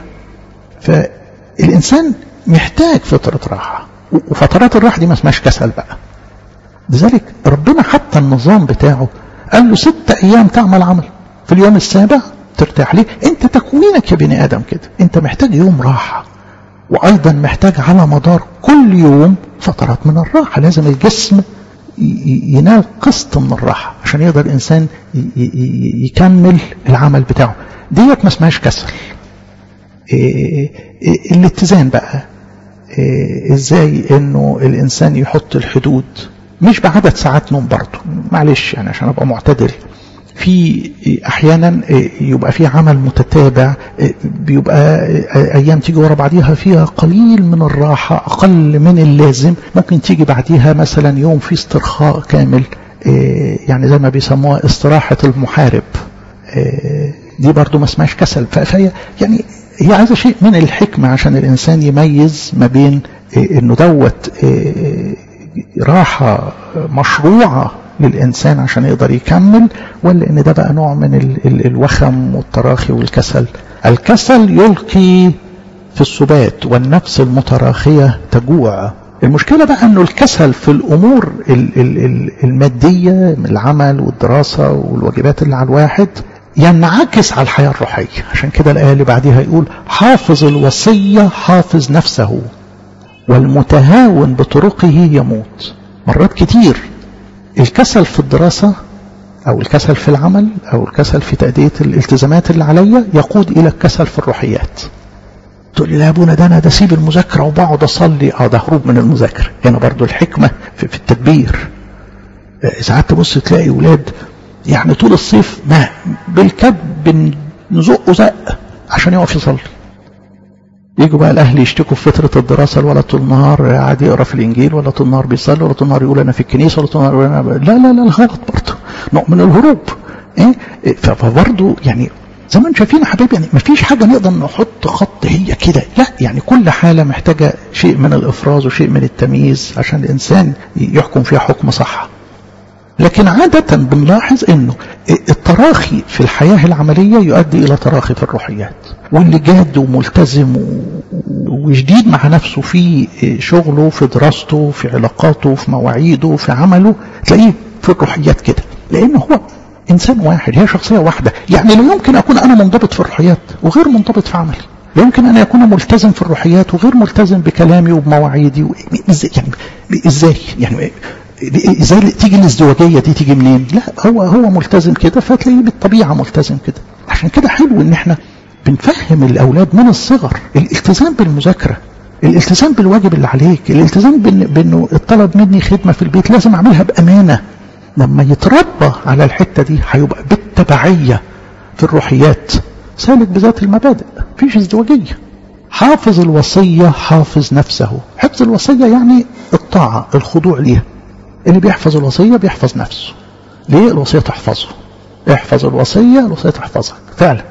Speaker 1: فالانسان محتاج فتره راحه وفترات الراحه دي ما اسمهاش كسل بقى لذلك ربنا حتى النظام بتاعه قال له ست ايام تعمل عمل في اليوم السابع ترتاح ليه انت تكوينك يا بني ادم كده انت محتاج يوم راحه وأيضا محتاج على مدار كل يوم فترات من الراحة لازم الجسم ينال قسط من الراحة عشان يقدر الإنسان يكمل العمل بتاعه ديت ما اسمهاش كسل الاتزان بقى ازاي انه الانسان يحط الحدود مش بعدد ساعات نوم برضه معلش يعني عشان ابقى معتدل في احيانا يبقى في عمل متتابع بيبقى ايام تيجي ورا بعضيها فيها قليل من الراحه اقل من اللازم ممكن تيجي بعديها مثلا يوم في استرخاء كامل يعني زي ما بيسموها استراحه المحارب دي برضو ما اسمهاش كسل فهي يعني هي عايزه شيء من الحكمه عشان الانسان يميز ما بين انه دوت راحه مشروعه للإنسان عشان يقدر يكمل ولا إن ده بقى نوع من ال ال الوخم والتراخي والكسل الكسل يلقي في السبات والنفس المتراخية تجوع المشكلة بقى أنه الكسل في الأمور ال ال المادية من العمل والدراسة والواجبات اللي على الواحد ينعكس على الحياة الروحية عشان كده الآية اللي بعديها يقول حافظ الوصية حافظ نفسه والمتهاون بطرقه يموت مرات كتير الكسل في الدراسة أو الكسل في العمل أو الكسل في تأدية الالتزامات اللي عليا يقود إلى الكسل في الروحيات تقول لي لا يا ابونا ده أنا ده سيب المذاكرة وبقعد أصلي أه ده هروب من المذاكرة هنا برضو الحكمة في, في التدبير ساعات تبص تلاقي ولاد يعني طول الصيف ما بالكب بنزقه زق عشان يقف يصلي يجوا بقى الاهل يشتكوا في فتره الدراسه الولد طول النهار قاعد يقرا في الانجيل ولا طول النهار بيصلي ولا طول النهار يقول انا في الكنيسه ولا طول النهار يقول انا ب... لا لا لا غلط برضه نوع من الهروب ايه فبرضه يعني زي ما انتم شايفين يا حبايبي يعني مفيش حاجه نقدر نحط خط هي كده لا يعني كل حاله محتاجه شيء من الافراز وشيء من التمييز عشان الانسان يحكم فيها حكم صح لكن عادة بنلاحظ انه التراخي في الحياة العملية يؤدي الى تراخي في الروحيات واللي جاد وملتزم وجديد مع نفسه في شغله في دراسته في علاقاته في مواعيده في عمله تلاقيه في الروحيات كده لان هو انسان واحد هي شخصية واحدة يعني لا يمكن اكون انا منضبط في الروحيات وغير منضبط في عملي لا يمكن ان اكون ملتزم في الروحيات وغير ملتزم بكلامي وبمواعيدي و... يعني ازاي يعني ازاي تيجي الازدواجيه دي تيجي منين؟ لا هو هو ملتزم كده فتلاقيه بالطبيعه ملتزم كده عشان كده حلو ان احنا بنفهم الاولاد من الصغر الالتزام بالمذاكره الالتزام بالواجب اللي عليك الالتزام بانه الطلب مني خدمه في البيت لازم اعملها بامانه لما يتربى على الحته دي هيبقى بالتبعيه في الروحيات سالك بذات المبادئ مفيش ازدواجيه حافظ الوصيه حافظ نفسه حفظ الوصيه يعني الطاعه الخضوع ليها اللي بيحفظ الوصية بيحفظ نفسه ليه الوصية تحفظه احفظ الوصية الوصية تحفظك فعلا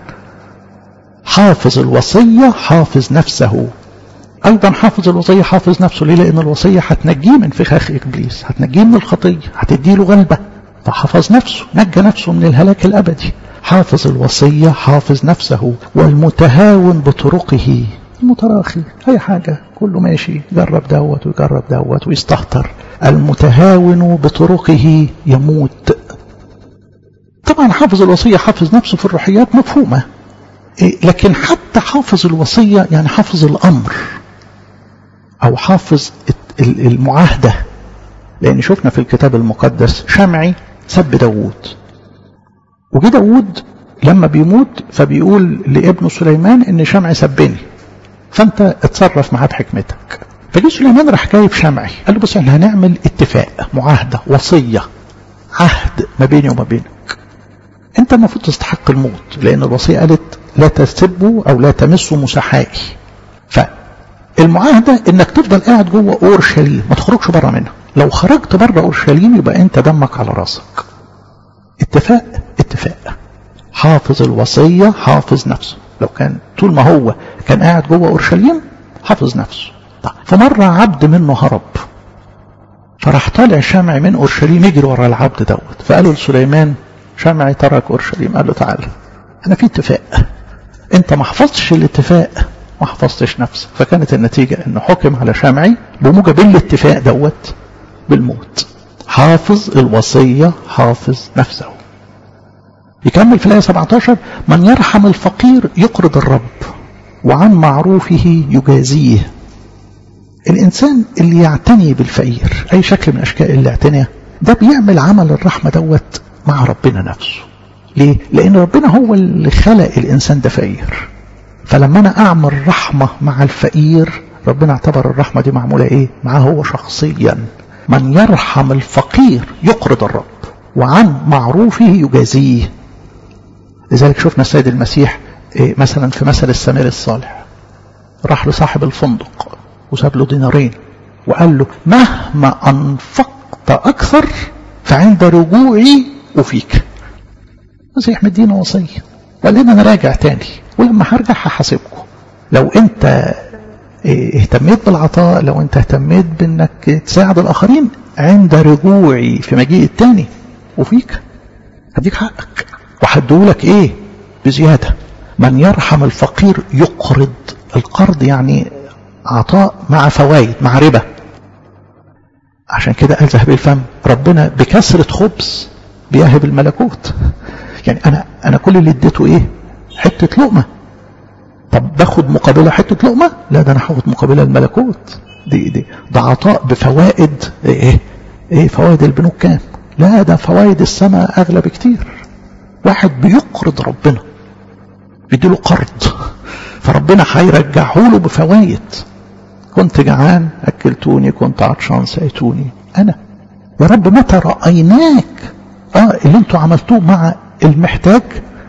Speaker 1: حافظ الوصية حافظ نفسه أيضا حافظ الوصية حافظ نفسه ليه لأن الوصية هتنجيه من فخاخ إبليس هتنجيه من الخطية هتديله غلبة فحفظ نفسه نجى نفسه من الهلاك الأبدي حافظ الوصية حافظ نفسه والمتهاون بطرقه المتراخي أي حاجة كله ماشي جرب دوت ويجرب دوت ويستهتر المتهاون بطرقه يموت طبعا حافظ الوصية حافظ نفسه في الروحيات مفهومة لكن حتى حافظ الوصية يعني حافظ الأمر أو حافظ المعاهدة لأن شفنا في الكتاب المقدس شمعي سب داوود وجي داوود لما بيموت فبيقول لابنه سليمان ان شمعي سبني فانت اتصرف معاه بحكمتك فجه سليمان راح جايب شمعي قال له بص احنا هنعمل اتفاق معاهده وصيه عهد ما بيني وما بينك انت المفروض تستحق الموت لان الوصيه قالت لا تسبوا او لا تمسوا مسحائي فالمعاهده انك تفضل قاعد جوه اورشليم ما تخرجش بره منها لو خرجت بره اورشليم يبقى انت دمك على راسك اتفاق اتفاق حافظ الوصيه حافظ نفسه لو كان طول ما هو كان قاعد جوه اورشليم حافظ نفسه طيب فمره عبد منه هرب فراح طالع شمعي من اورشليم يجري ورا العبد دوت فقالوا لسليمان شمعي ترك اورشليم قال له تعالى انا في اتفاق انت ما حفظتش الاتفاق ما حفظتش نفسك فكانت النتيجه انه حكم على شمعي بموجب الاتفاق دوت بالموت حافظ الوصيه حافظ نفسه يكمل في الآية 17 من يرحم الفقير يقرض الرب وعن معروفه يجازيه الإنسان اللي يعتني بالفقير أي شكل من أشكال الاعتناء ده بيعمل عمل الرحمة دوت مع ربنا نفسه ليه؟ لأن ربنا هو اللي خلق الإنسان ده فقير فلما أنا أعمل رحمة مع الفقير ربنا اعتبر الرحمة دي معمولة إيه؟ معاه هو شخصيا من يرحم الفقير يقرض الرب وعن معروفه يجازيه لذلك شفنا السيد المسيح مثلا في مثل السمير الصالح راح لصاحب الفندق وساب له دينارين وقال له مهما أنفقت أكثر فعند رجوعي أفيك المسيح مدينا وصية وقال لنا أنا راجع تاني ولما هرجع هحاسبكم لو أنت اهتميت بالعطاء لو أنت اهتميت بأنك تساعد الآخرين عند رجوعي في مجيء التاني أفيك هديك حقك وهدولك ايه بزيادة من يرحم الفقير يقرض القرض يعني عطاء مع فوائد مع ربا عشان كده قال ذهب الفم ربنا بكثرة خبز بيهب الملكوت يعني انا انا كل اللي اديته ايه حتة لقمة طب باخد مقابلة حتة لقمة لا ده انا هاخد مقابلة الملكوت دي دي ده عطاء بفوائد ايه ايه فوائد البنوك كام لا ده فوائد السماء اغلى بكتير واحد بيقرض ربنا بيديله قرض فربنا هيرجعه له بفوائد كنت جعان اكلتوني كنت عطشان سقيتوني انا يا رب متى رايناك اه اللي انتوا عملتوه مع المحتاج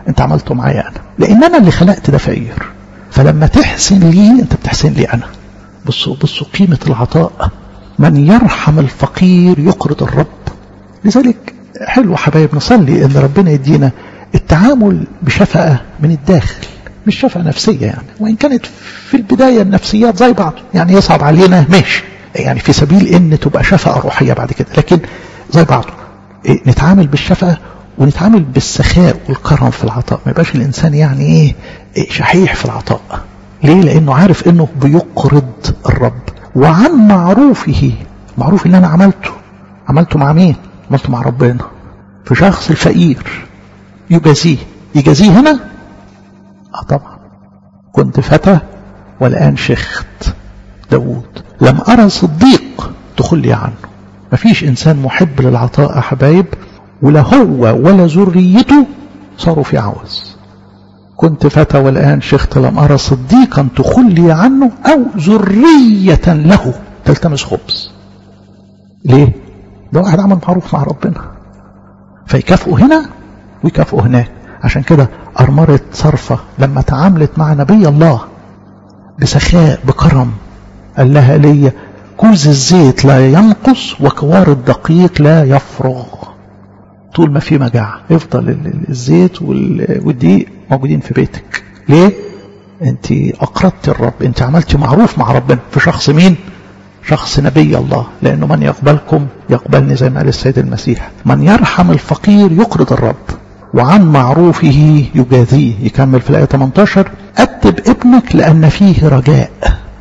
Speaker 1: انت عملته معايا انا لان انا اللي خلقت ده فقير فلما تحسن لي انت بتحسن لي انا بصوا بصوا قيمة العطاء من يرحم الفقير يقرض الرب لذلك حلو حبايب نصلي ان ربنا يدينا التعامل بشفقة من الداخل مش شفقة نفسية يعني وإن كانت في البداية النفسيات زي بعض يعني يصعب علينا ماشي يعني في سبيل ان تبقى شفقة روحية بعد كده لكن زي بعضه إيه نتعامل بالشفقة ونتعامل بالسخاء والكرم في العطاء ما يبقاش الإنسان يعني إيه, إيه شحيح في العطاء ليه لأنه عارف إنه بيقرض الرب وعن معروفه معروف اللي أنا عملته عملته مع مين عملته مع ربنا في شخص الفقير يجازيه يجازيه هنا اه طبعا كنت فتى والآن شخت داود لم أرى صديق تخلي عنه مفيش إنسان محب للعطاء يا حبايب ولا هو ولا ذريته صاروا في عوز كنت فتى والآن شخت لم أرى صديقا تخلي عنه أو ذرية له تلتمس خبز ليه؟ ده واحد عمل معروف مع ربنا فيكافئه هنا ويكافئه هناك عشان كده أرمرة صرفة لما تعاملت مع نبي الله بسخاء بكرم قال لها ليا كوز الزيت لا ينقص وكوار الدقيق لا يفرغ طول ما في مجاعة يفضل الزيت والدقيق موجودين في بيتك ليه انت اقرضت الرب انت عملت معروف مع ربنا في شخص مين شخص نبي الله لانه من يقبلكم يقبلني زي ما قال السيد المسيح من يرحم الفقير يقرض الرب وعن معروفه يجازيه يكمل في الآية 18 أدب ابنك لأن فيه رجاء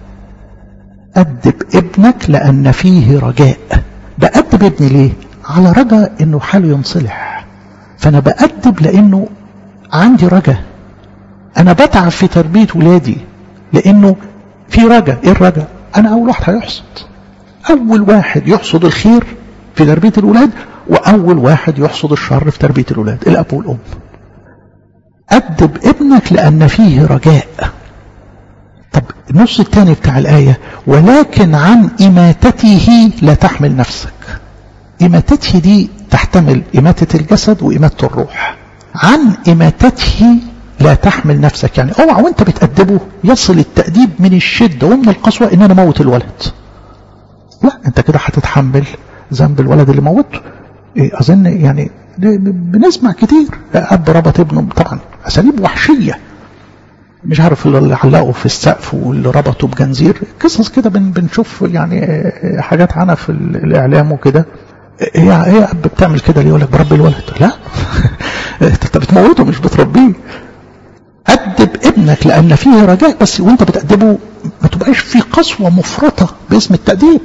Speaker 1: أدب ابنك لأن فيه رجاء بأدب ابني ليه على رجاء انه حاله ينصلح فانا بأدب لانه عندي رجاء انا بتعب في تربية ولادي لانه في رجاء ايه الرجاء انا اول واحد هيحصد اول واحد يحصد الخير في تربية الولاد واول واحد يحصد الشر في تربية الولاد الاب والام أدب ابنك لأن فيه رجاء طب النص الثاني بتاع الآية ولكن عن إماتته لا تحمل نفسك إماتته دي تحتمل إماتة الجسد وإماتة الروح عن إماتته لا تحمل نفسك يعني اوعى وانت بتأدبه يصل التأديب من الشدة ومن القسوة ان انا موت الولد لا انت كده هتتحمل ذنب الولد اللي موته إيه اظن يعني بنسمع كتير اب ربط ابنه طبعا اساليب وحشيه مش عارف اللي علقوا في السقف واللي ربطوا بجنزير قصص كده بن بنشوف يعني حاجات عنها في الاعلام وكده هي هي اب بتعمل كده ليه يقول لك بربي الولد لا انت بتموته مش بتربيه أدب ابنك لأن فيه رجاء بس وانت بتأدبه ما تبقاش في قسوة مفرطة باسم التأديب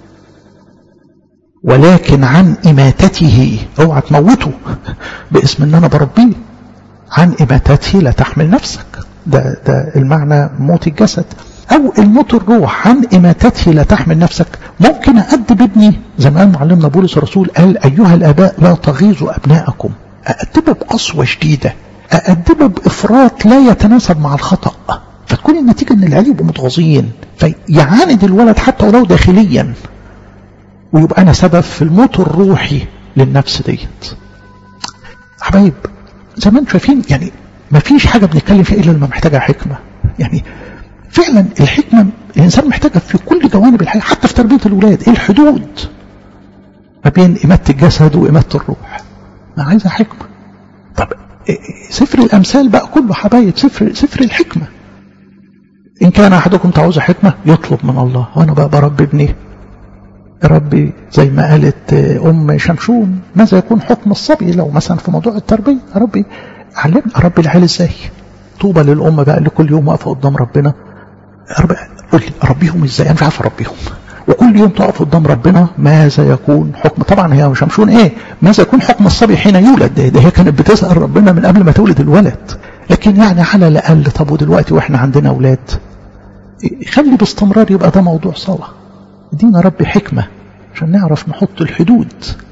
Speaker 1: ولكن عن إماتته اوعى تموته باسم ان انا بربيه عن إماتته لا تحمل نفسك ده, ده المعنى موت الجسد أو الموت الروح عن إماتته لا تحمل نفسك ممكن أدب ابني زي ما قال معلمنا بولس الرسول قال أيها الآباء لا تغيظوا أبناءكم أأدبه بقسوة شديدة أأدبه بإفراط لا يتناسب مع الخطأ فتكون النتيجة أن العيال يبقوا متغاظين فيعاند الولد حتى ولو داخليا ويبقى أنا سبب في الموت الروحي للنفس ديت حبايب زي ما انتم شايفين يعني ما فيش حاجة بنتكلم فيها إلا لما محتاجها حكمة يعني فعلا الحكمة الإنسان محتاجها في كل جوانب الحياة حتى في تربية الأولاد إيه الحدود ما بين إماتة الجسد وإماتة الروح ما عايزة حكمة طب سفر الأمثال بقى كله حبايب سفر, سفر الحكمة إن كان أحدكم تعوز حكمة يطلب من الله وأنا بقى بربي ابني ربي زي ما قالت أم شمشون ماذا يكون حكم الصبي لو مثلا في موضوع التربية ربي علمنا أربي العيال إزاي طوبى للأم بقى اللي كل يوم واقفة قدام ربنا ربي قول لي أربيهم إزاي أنا مش عارف أربيهم وكل يوم تقف قدام ربنا ماذا يكون حكم طبعا هي شمشون ايه ماذا يكون حكم الصبي حين يولد ده, ده هي كانت بتسأل ربنا من قبل ما تولد الولد لكن يعني على الأقل طب ودلوقتي واحنا عندنا أولاد خلي باستمرار يبقى ده موضوع صلاة ادينا ربي حكمة عشان نعرف نحط الحدود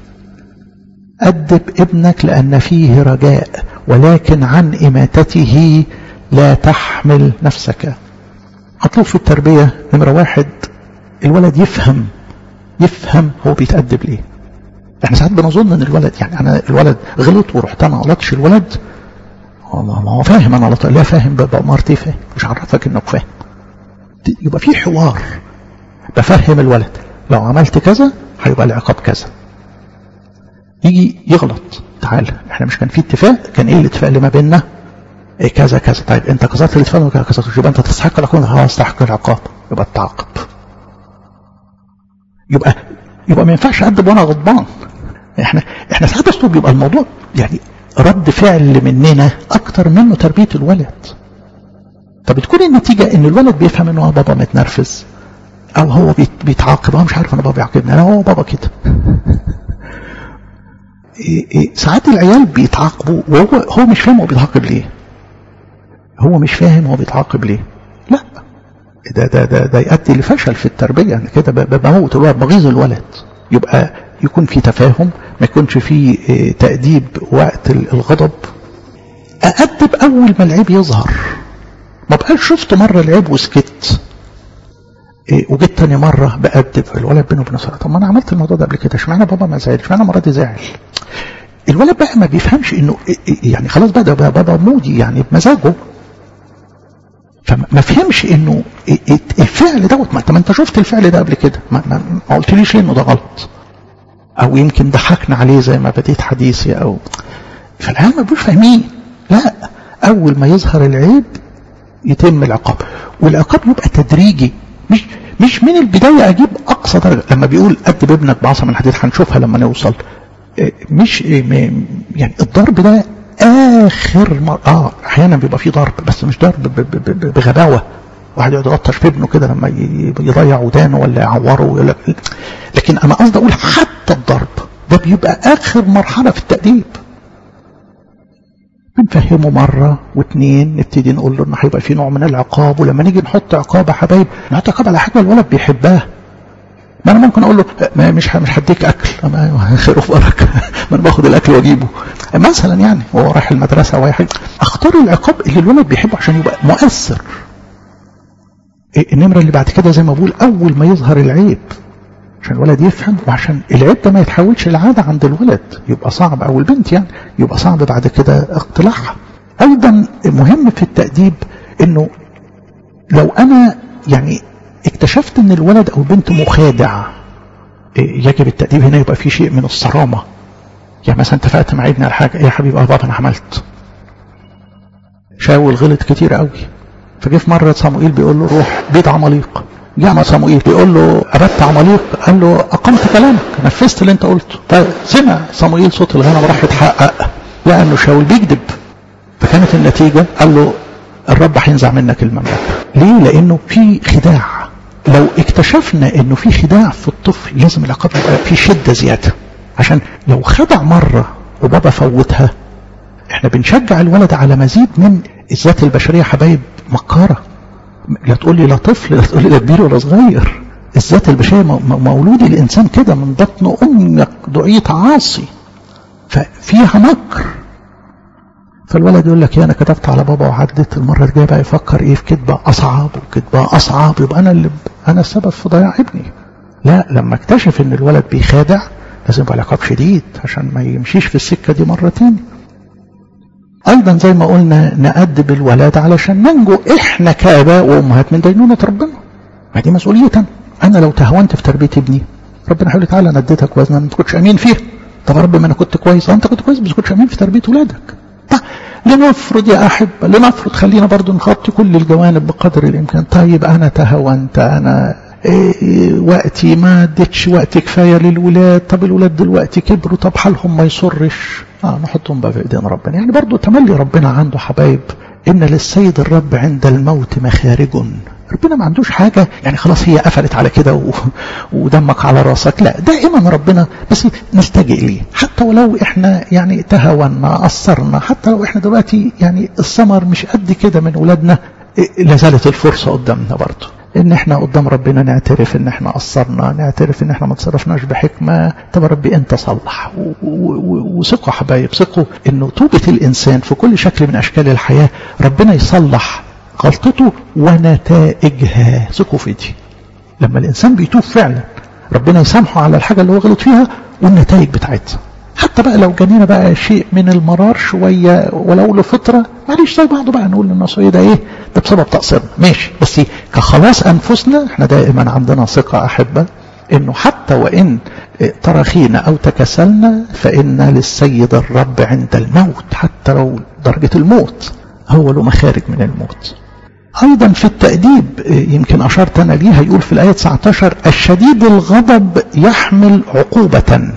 Speaker 1: أدب ابنك لأن فيه رجاء ولكن عن إماتته لا تحمل نفسك مطلوب في التربية نمرة واحد الولد يفهم يفهم هو بيتأدب ليه احنا ساعات بنظن ان الولد يعني انا الولد غلط ورحت انا غلطش الولد ما هو فاهم انا على طول لا فاهم بأمارتي فاهم مش عرفك انك فاهم يبقى في حوار بفهم الولد لو عملت كذا هيبقى العقاب كذا يجي يغلط تعال احنا مش كان في اتفاق كان ايه الاتفاق اللي ما بيننا إيه كذا كذا طيب انت كسرت الاتفاق ولا كسرت يبقى انت تستحق العقاب اه استحق العقاب يبقى التعاقب يبقى يبقى ما ينفعش اقدم وانا غضبان احنا احنا ساعات اسلوب بيبقى الموضوع يعني رد فعل مننا اكتر منه تربيه الولد فبتكون النتيجه ان الولد بيفهم انه بابا متنرفز او هو بيتعاقب هو مش عارف انا بابا بيعاقبني انا هو بابا كده إيه إيه ساعات العيال بيتعاقبوا وهو هو مش فاهم هو بيتعاقب ليه هو مش فاهم هو بيتعاقب ليه لا ده ده ده, ده يؤدي لفشل في التربيه يعني كده بموت الولد بغيظ الولد يبقى يكون في تفاهم ما يكونش في إيه تأديب وقت الغضب أأدب أول ما العيب يظهر ما بقاش شفت مرة العيب وسكت إيه وجيت تاني مرة بأدب الولد بينه وبين نفسه طب ما أنا عملت الموضوع ده قبل كده اشمعنى بابا ما زعل اشمعنى المرة دي زعل الولد بقى ما بيفهمش إنه يعني خلاص بقى ده بابا مودي يعني بمزاجه فما فهمش إنه الفعل دوت ما أنت شفت الفعل ده قبل كده ما, ما, ما قلتليش ليه إنه ده غلط أو يمكن ضحكنا عليه زي ما بديت حديثي أو فالعيال ما بيبقوش فاهمين لا أول ما يظهر العيب يتم العقاب والعقاب يبقى تدريجي مش مش من البداية أجيب أقصى درجة لما بيقول أدب ابنك بعصا من الحديد هنشوفها لما نوصل مش يعني الضرب ده آخر مرة آه أحيانا بيبقى فيه ضرب بس مش ضرب بغباوة واحد يقعد يلطش في ابنه كده لما يضيع ودانه ولا يعوره ويقول لك لكن أنا قصدي أقول حتى الضرب ده بيبقى آخر مرحلة في التأديب بنفهمه مرة واثنين نبتدي نقول له ان هيبقى في نوع من العقاب ولما نيجي نحط عقاب يا حبايب نحط عقاب على حاجة الولد بيحبها ما انا ممكن اقول له ما مش مش هديك اكل خير وفي بركه ما انا باخد الاكل واجيبه مثلا يعني وهو رايح المدرسه او اي حاجه اختار العقاب اللي الولد بيحبه عشان يبقى مؤثر النمره اللي بعد كده زي ما بقول اول ما يظهر العيب عشان الولد يفهم وعشان العيب ده ما يتحولش العادة عند الولد يبقى صعب أو البنت يعني يبقى صعب بعد كده اقتلاعها أيضا مهم في التأديب إنه لو أنا يعني اكتشفت إن الولد أو البنت مخادع يجب التأديب هنا يبقى في شيء من الصرامة يعني مثلا اتفقت مع ابني على حاجة يا حبيبي اه بابا أنا عملت شاول غلط كتير قوي فجه في مرة صموئيل بيقول له روح بيت عماليق جاء صموئيل بيقول له أبت عماليق قال له أقمت كلامك نفذت اللي أنت قلته فسمع صموئيل صوت الغنم راح يتحقق لقى أنه شاول بيكذب فكانت النتيجة قال له الرب هينزع منك المملكة ليه؟ لأنه في خداع لو اكتشفنا أنه في خداع في الطفل لازم العقاب يبقى في شدة زيادة عشان لو خدع مرة وبابا فوتها احنا بنشجع الولد على مزيد من الذات البشرية حبايب مكارة لا تقول لي لا طفل لا تقول لي لا كبير ولا صغير الذات البشريه مولود الانسان كده من بطن امك دعيت عاصي ففيها مكر فالولد يقول لك يا انا كتبت على بابا وعدت المره الجايه بقى يفكر ايه في كذبه اصعب وكذبه اصعب يبقى انا اللي انا السبب في ضياع ابني لا لما اكتشف ان الولد بيخادع لازم يبقى العقاب شديد عشان ما يمشيش في السكه دي مره تاني أيضا زي ما قلنا نأدب الولاد علشان ننجو إحنا كآباء وأمهات من دينونة ربنا ما دي مسؤوليتنا أنا لو تهونت في تربية ابني ربنا يقول لي تعالى أنا اديتك وزنا ما كنتش أمين فيها طب يا رب ما أنا كنت كويس أنت كنت كويس بس كنتش أمين في تربية ولادك طيب لنفرض يا أحبة لنفرض خلينا برضو نغطي كل الجوانب بقدر الإمكان طيب أنا تهونت أنا إيه وقتي ما اديتش وقت كفايه للولاد طب الولاد دلوقتي كبروا طب حالهم ما يسرش اه نحطهم بقى في ايدين ربنا يعني برضو تملي ربنا عنده حبايب ان للسيد الرب عند الموت مخارج ربنا ما عندوش حاجة يعني خلاص هي قفلت على كده و... ودمك على راسك لا دائما ربنا بس نستجئ ليه حتى ولو احنا يعني تهاونا قصرنا حتى لو احنا دلوقتي يعني الثمر مش قد كده من ولادنا لازالت الفرصة قدامنا برضه ان احنا قدام ربنا نعترف ان احنا قصرنا نعترف ان احنا ما تصرفناش بحكمة طب ربي انت صلح وثقوا حبايب ثقوا انه توبة الانسان في كل شكل من اشكال الحياة ربنا يصلح غلطته ونتائجها ثقوا في دي لما الانسان بيتوب فعلا ربنا يسامحه على الحاجة اللي هو غلط فيها والنتائج بتاعتها حتى حتى بقى لو جانينا بقى شيء من المرار شوية ولو لفترة معلش زي بعضه بقى نقول للنصوية ده ايه ده بسبب تقصيرنا ماشي بس كخلاص أنفسنا احنا دائما عندنا ثقة أحبة انه حتى وإن ترخينا أو تكسلنا فإن للسيد الرب عند الموت حتى لو درجة الموت هو له مخارج من الموت أيضا في التأديب يمكن أشرت أنا ليها يقول في الآية 19 الشديد الغضب يحمل عقوبة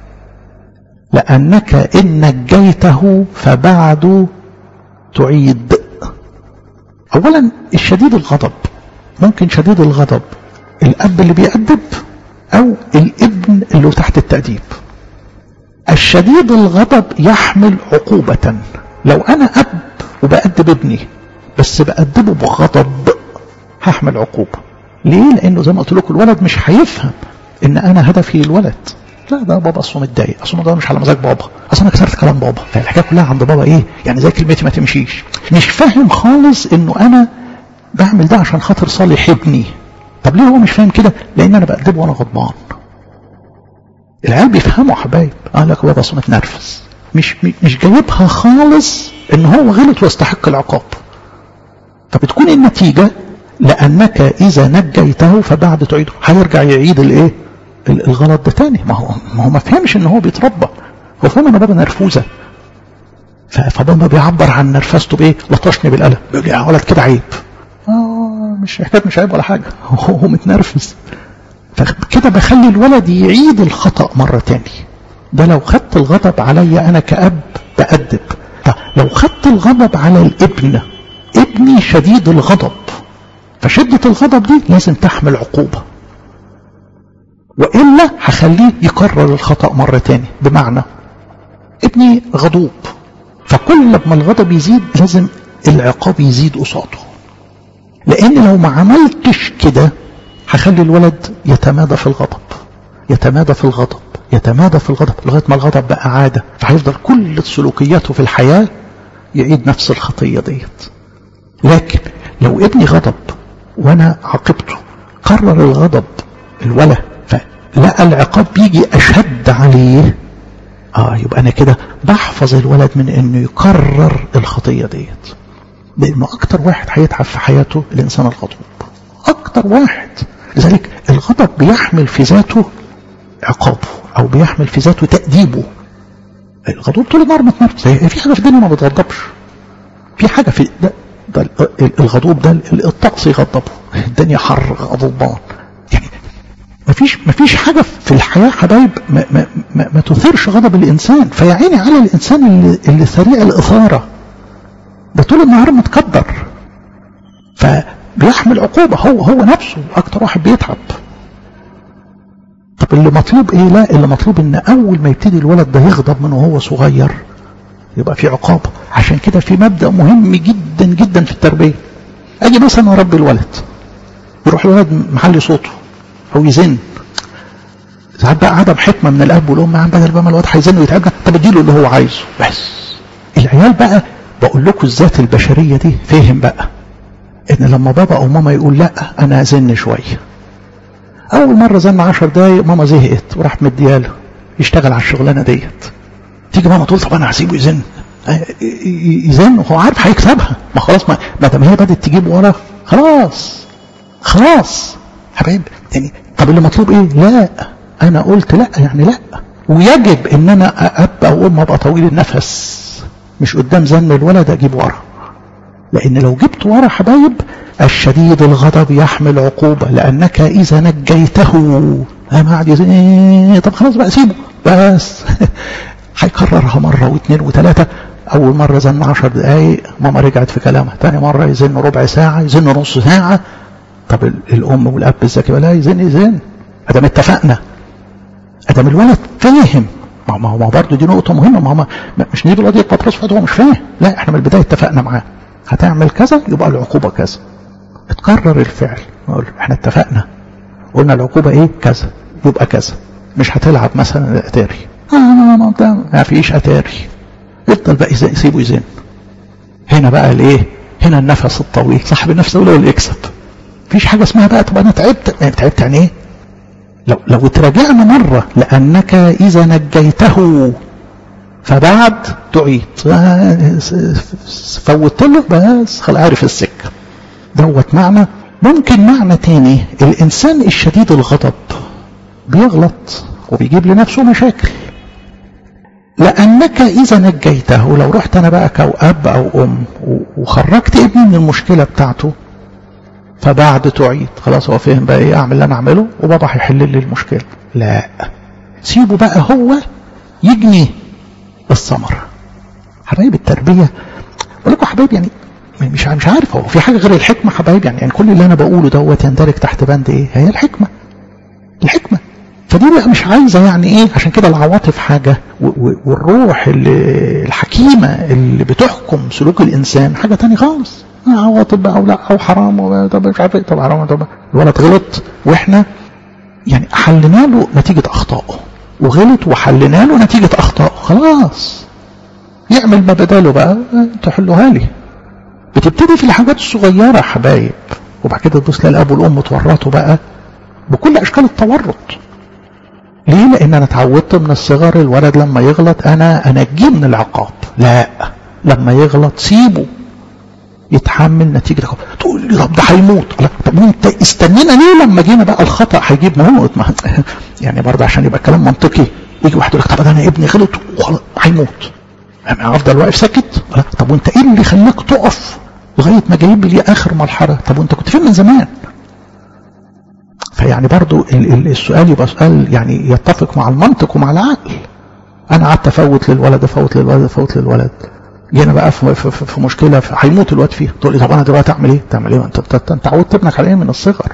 Speaker 1: لأنك إن نجيته فبعد تعيد أولا الشديد الغضب ممكن شديد الغضب الأب اللي بيأدب أو الابن اللي تحت التأديب الشديد الغضب يحمل عقوبة لو أنا أب وبأدب ابني بس بأدبه بغضب هحمل عقوبة ليه؟ لأنه زي ما قلت لكم الولد مش هيفهم إن أنا هدفي الولد لا ده بابا اصله متضايق اصله ده مش على مزاج بابا اصل انا كسرت كلام بابا فالحكايه كلها عند بابا ايه يعني زي كلمتي ما تمشيش مش فاهم خالص انه انا بعمل ده عشان خاطر صالح ابني طب ليه هو مش فاهم كده لان انا بأدبه وانا غضبان العيال بيفهموا حبايب قال لك بابا اصله متنرفز مش مش جايبها خالص ان هو غلط ويستحق العقاب فبتكون النتيجة لأنك إذا نجيته فبعد تعيده هيرجع يعيد الإيه الغلط ده تاني ما هو ما هو ما فهمش ان هو بيتربى هو فهم ان بابا نرفوزه فبابا بيعبر عن نرفزته بايه لطشني بالقلم بيقول لي يا ولد كده عيب اه مش حكايه مش عيب ولا حاجه هو, هو متنرفز فكده بخلي الولد يعيد الخطا مره تاني ده لو خدت الغضب عليا انا كاب بأدب لو خدت الغضب على الابن ابني شديد الغضب فشدة الغضب دي لازم تحمل عقوبة وإلا هخليه يكرر الخطأ مرة تاني بمعنى ابني غضوب فكل ما الغضب يزيد لازم العقاب يزيد قصاده لأن لو ما عملتش كده هخلي الولد يتمادى في الغضب يتمادى في الغضب يتمادى في الغضب لغاية ما الغضب بقى عادة فهيفضل كل سلوكياته في الحياة يعيد نفس الخطية ديت لكن لو ابني غضب وانا عاقبته قرر الغضب الولا فلقى العقاب بيجي اشد عليه اه يبقى انا كده بحفظ الولد من انه يكرر الخطيه ديت لانه اكتر واحد هيتعب في حياته الانسان الغضوب اكتر واحد لذلك الغضب بيحمل في ذاته عقابه او بيحمل في ذاته تأديبه الغضوب طول النهار متنرفز في حاجه في الدنيا ما بتغضبش في حاجه في ده, ده الغضوب ده الطقس يغضبه الدنيا حر غضبان يعني مفيش مفيش حاجه في الحياه حبايب ما, ما, ما, ما تثيرش غضب الانسان فيا عيني على الانسان اللي, اللي سريع الاثاره ده طول النهار متكبر فبيحمل عقوبه هو هو نفسه اكتر واحد بيتعب طب اللي مطلوب ايه لا اللي مطلوب ان اول ما يبتدي الولد ده يغضب من وهو صغير يبقى في عقابة عشان كده في مبدأ مهم جدا جدا في التربية اجي مثلا اربي الولد يروح الولد محلي صوته او يزن ساعات بقى عدم حكمة من الاب والام عم بدل بقى ما الولد هيزن ويتعبنا طب اديله اللي هو عايزه بس العيال بقى بقول لكم الذات البشرية دي فهم بقى ان لما بابا او ماما يقول لا انا ازن شويه اول مره زن عشر دقايق ماما زهقت وراح مدياله يشتغل على الشغلانه ديت تيجي ماما تقول طب انا هسيبه يزن يزن وهو عارف هيكسبها ما خلاص ما دام هي بدات تجيب ورا خلاص خلاص حبايب يعني طب اللي مطلوب ايه لا انا قلت لا يعني لا ويجب ان انا اب او ام ابقى طويل النفس مش قدام زن الولد اجيب ورا لان لو جبت ورا حبايب الشديد الغضب يحمل عقوبة لأنك إذا نجيته أنا قاعد يزن طب خلاص بقى سيبه بس هيكررها مرة واثنين وثلاثة أول مرة زن عشر دقايق ماما رجعت في كلامها تاني مرة يزن ربع ساعة يزن نص ساعة طب الأم والأب الذكي لا يزن يزن أدام اتفقنا أدام الولد فاهم ما هو برضه دي نقطة مهمة ما هو مش نجيب الواد يبقى براس هو مش فاهم لا احنا من البداية اتفقنا معاه هتعمل كذا يبقى العقوبة كذا اتكرر الفعل نقول احنا اتفقنا قلنا العقوبة ايه كذا يبقى كذا مش هتلعب مثلا الاتاري اه ما ما ما فيش اتاري يفضل بقى يزن يسيبه يزن هنا بقى الايه هنا النفس الطويل صاحب النفس الاولى اللي يكسب مفيش حاجه اسمها بقى طب انا تعبت يعني تعبت يعني ايه لو لو تراجعنا مره لانك اذا نجيته فبعد تعيد فوت له بس خلاص عارف السكه دوت معنى ممكن معنى تاني الانسان الشديد الغضب بيغلط وبيجيب لنفسه مشاكل لأنك إذا نجيته لو رحت أنا بقى كأب أو أم وخرجت ابني من المشكلة بتاعته فبعد تعيد خلاص هو فهم بقى إيه أعمل اللي أنا أعمله وبابا هيحل لي المشكلة لا سيبه بقى هو يجني الثمرة حبايب التربية بقول لكم حبايب يعني مش مش عارف هو في حاجة غير الحكمة حبايب يعني, يعني كل اللي أنا بقوله دوت يندرج تحت بند إيه هي الحكمة الحكمة فدي بقى مش عايزة يعني ايه عشان كده العواطف حاجة والروح اللي الحكيمة اللي بتحكم سلوك الإنسان حاجة تاني خالص عواطف بقى أو لا أو حرام طب مش عارف ايه طب حرام طب الولد غلط واحنا يعني حلنا له نتيجة أخطائه وغلط وحلنا له نتيجة أخطائه خلاص يعمل ما بداله بقى تحلوها لي بتبتدي في الحاجات الصغيرة يا حبايب وبعد كده تبص للأب والأم تورطوا بقى بكل أشكال التورط ليه لان انا اتعودت من الصغر الولد لما يغلط انا انجيه من العقاب لا لما يغلط سيبه يتحمل نتيجة العقاب تقول لي طب ده هيموت لا طب انت استنينا ليه لما جينا بقى الخطأ هيجيب موت ما يعني برضه عشان يبقى كلام منطقي يجي واحد يقول لك طب انا ابني غلط وخلاص هيموت افضل واقف ساكت لا طب وانت ايه اللي خلاك تقف لغايه ما جايب لي اخر مرحله طب وانت كنت فين من زمان فيعني برضو السؤال يبقى سؤال يعني يتفق مع المنطق ومع العقل انا قعدت افوت للولد افوت للولد افوت للولد جينا بقى في, في, في, في مشكله هيموت الواد فيها تقول لي طب انا دلوقتي اعمل ايه؟ تعمل ايه؟ انت انت عودت ابنك على ايه من الصغر؟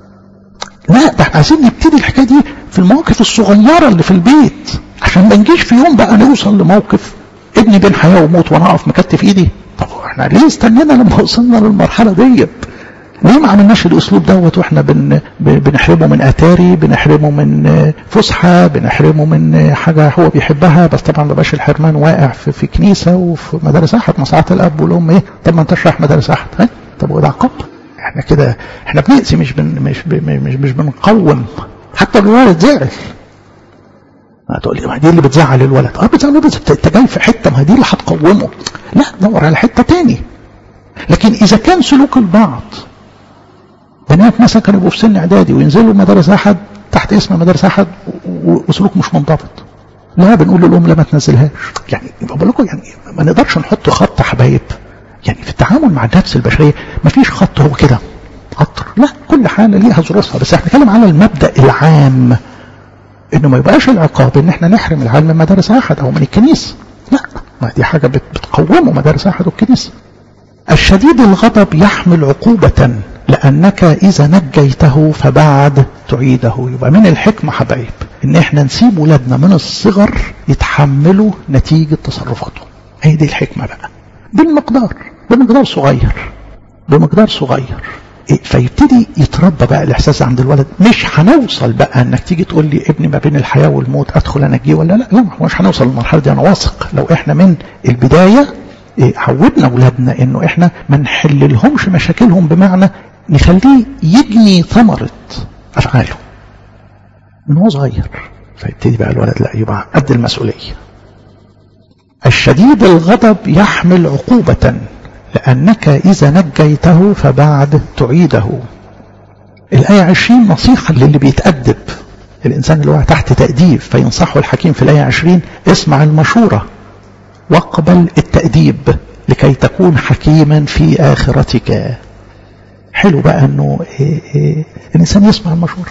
Speaker 1: لا ده احنا عايزين نبتدي الحكايه دي في المواقف الصغيره اللي في البيت عشان ما نجيش في يوم بقى نوصل لموقف ابني بين حياه وموت وانا اقف مكتف ايدي طب احنا ليه استنينا لما وصلنا للمرحله ديت؟ ليه ما عملناش الاسلوب دوت واحنا بن بنحرمه من اتاري بنحرمه من فسحه بنحرمه من حاجه هو بيحبها بس طبعا ما بقاش الحرمان واقع في, في كنيسه وفي مدارس احد مساعات الاب والام ايه طب ما انت رايح مدارس احد ها طب وده عقاب احنا كده احنا بنقسي مش بن مش مش مش بنقوم حتى الولد زعل هتقول لي ما دي اللي بتزعل الولد اه بتزعل بس انت جاي في حته ما دي اللي هتقومه لا دور على حته تاني لكن اذا كان سلوك البعض بنات مثلا كانوا يبقوا في سن اعدادي وينزلوا مدارس احد تحت اسم مدارس احد وسلوك مش منضبط لا بنقول للام لا ما تنزلهاش يعني بقول لكم يعني ما نقدرش نحط خط حبايب يعني في التعامل مع النفس البشريه ما فيش خط هو كده قطر لا كل حاله ليها ظروفها بس احنا بنتكلم على المبدا العام انه ما يبقاش العقاب ان احنا نحرم العيال من مدارس احد او من الكنيسه لا ما دي حاجه بتقومه مدارس احد والكنيسه الشديد الغضب يحمل عقوبه لأنك إذا نجيته فبعد تعيده يبقى من الحكمة حبايب إن إحنا نسيب ولادنا من الصغر يتحملوا نتيجة تصرفاتهم هي دي الحكمة بقى بالمقدار بمقدار صغير بمقدار صغير إيه فيبتدي يتربى بقى الإحساس عند الولد مش هنوصل بقى إنك تيجي تقول لي ابني ما بين الحياة والموت أدخل أنجيه ولا لا لا مش هنوصل للمرحلة دي أنا واثق لو إحنا من البداية إيه عودنا أولادنا إنه إحنا ما نحللهمش مشاكلهم بمعنى نخليه يجني ثمرة أفعاله من هو صغير فيبتدي بقى الولد لا يبقى قد المسؤولية الشديد الغضب يحمل عقوبة لأنك إذا نجيته فبعد تعيده الآية عشرين نصيحة للي بيتأدب الإنسان اللي هو تحت تأديب فينصحه الحكيم في الآية عشرين اسمع المشورة واقبل التأديب لكي تكون حكيما في آخرتك حلو بقى انه إيه إيه الانسان يسمع المشورة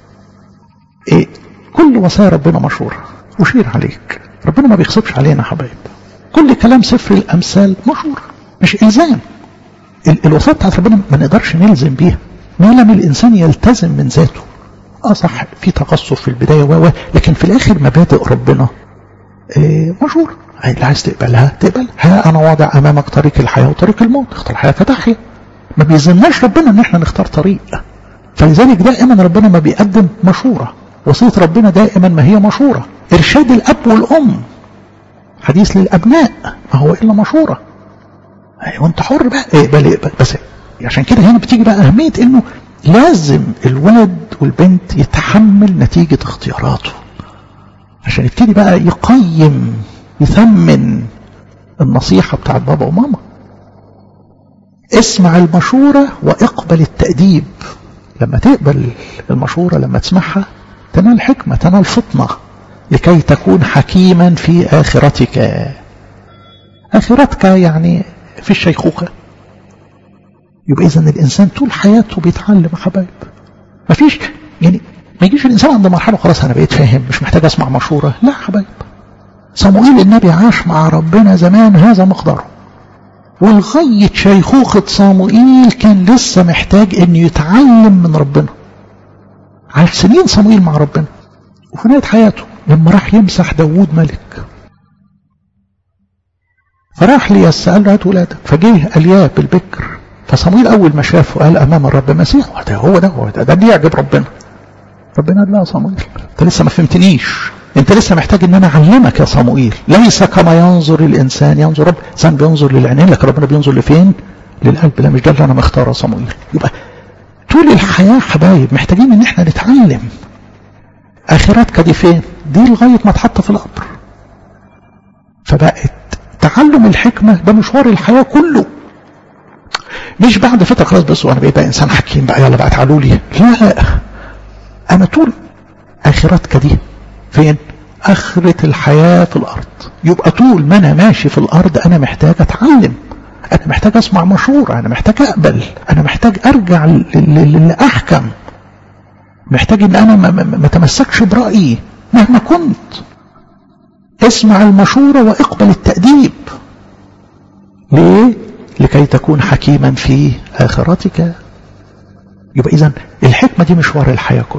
Speaker 1: إيه كل وصايا ربنا مشورة وشير عليك ربنا ما بيغصبش علينا حبايب كل كلام سفر الامثال مشورة مش الزام الوصايا بتاعت ربنا ما نقدرش نلزم بيها ما لم الانسان يلتزم من ذاته اه صح في تقصف في البداية و لكن في الاخر مبادئ ربنا إيه مشورة اللي عايز تقبلها تقبل ها انا واضع امامك طريق الحياة وطريق الموت اختار الحياة فتحيا ما بيزناش ربنا ان احنا نختار طريق فلذلك دائما ربنا ما بيقدم مشورة وصية ربنا دائما ما هي مشورة ارشاد الاب والام حديث للابناء ما هو الا مشورة وانت حر بقى اقبل اقبل بس عشان كده هنا بتيجي بقى اهمية انه لازم الولد والبنت يتحمل نتيجة اختياراته عشان يبتدي بقى يقيم يثمن النصيحة بتاعت بابا وماما اسمع المشورة واقبل التأديب لما تقبل المشورة لما تسمعها تنال حكمة تنال فطنة لكي تكون حكيما في آخرتك آخرتك يعني في الشيخوخة يبقى إذن الإنسان طول حياته بيتعلم يا حبايب مفيش يعني ما يجيش الإنسان عند مرحلة خلاص أنا بقيت فاهم مش محتاج أسمع مشورة لا يا حبايب صموئيل النبي عاش مع ربنا زمان هذا مقداره ولغاية شيخوخة صموئيل كان لسه محتاج أن يتعلم من ربنا عاش سنين صموئيل مع ربنا وفي نهاية حياته لما راح يمسح داوود ملك فراح ليس قال له هات ولادك فجه الياب البكر فصمويل اول ما شافه قال امام الرب مسيح ده هو ده هو ده ده اللي يعجب ربنا ربنا قال لا يا صمويل انت لسه ما فهمتنيش انت لسه محتاج ان انا اعلمك يا صموئيل ليس كما ينظر الانسان ينظر رب الانسان بينظر للعينين لكن ربنا بينظر لفين للقلب لا مش ده اللي انا مختاره يا صموئيل يبقى طول الحياه حبايب محتاجين ان احنا نتعلم اخرتك دي فين دي لغايه ما اتحط في القبر فبقت تعلم الحكمه ده مشوار الحياه كله مش بعد فتره خلاص بس وانا بقيت بقى انسان حكيم بقى يلا بقى تعالوا لي لا انا طول اخرتك دي فين اخرة الحياة في الارض يبقى طول ما انا ماشي في الارض انا محتاج اتعلم انا محتاج اسمع مشورة انا محتاج اقبل انا محتاج ارجع للي احكم محتاج ان انا ما تمسكش برأيي مهما كنت اسمع المشورة واقبل التأديب ليه لكي تكون حكيما في آخرتك يبقى إذا الحكمة دي مشوار الحياة كله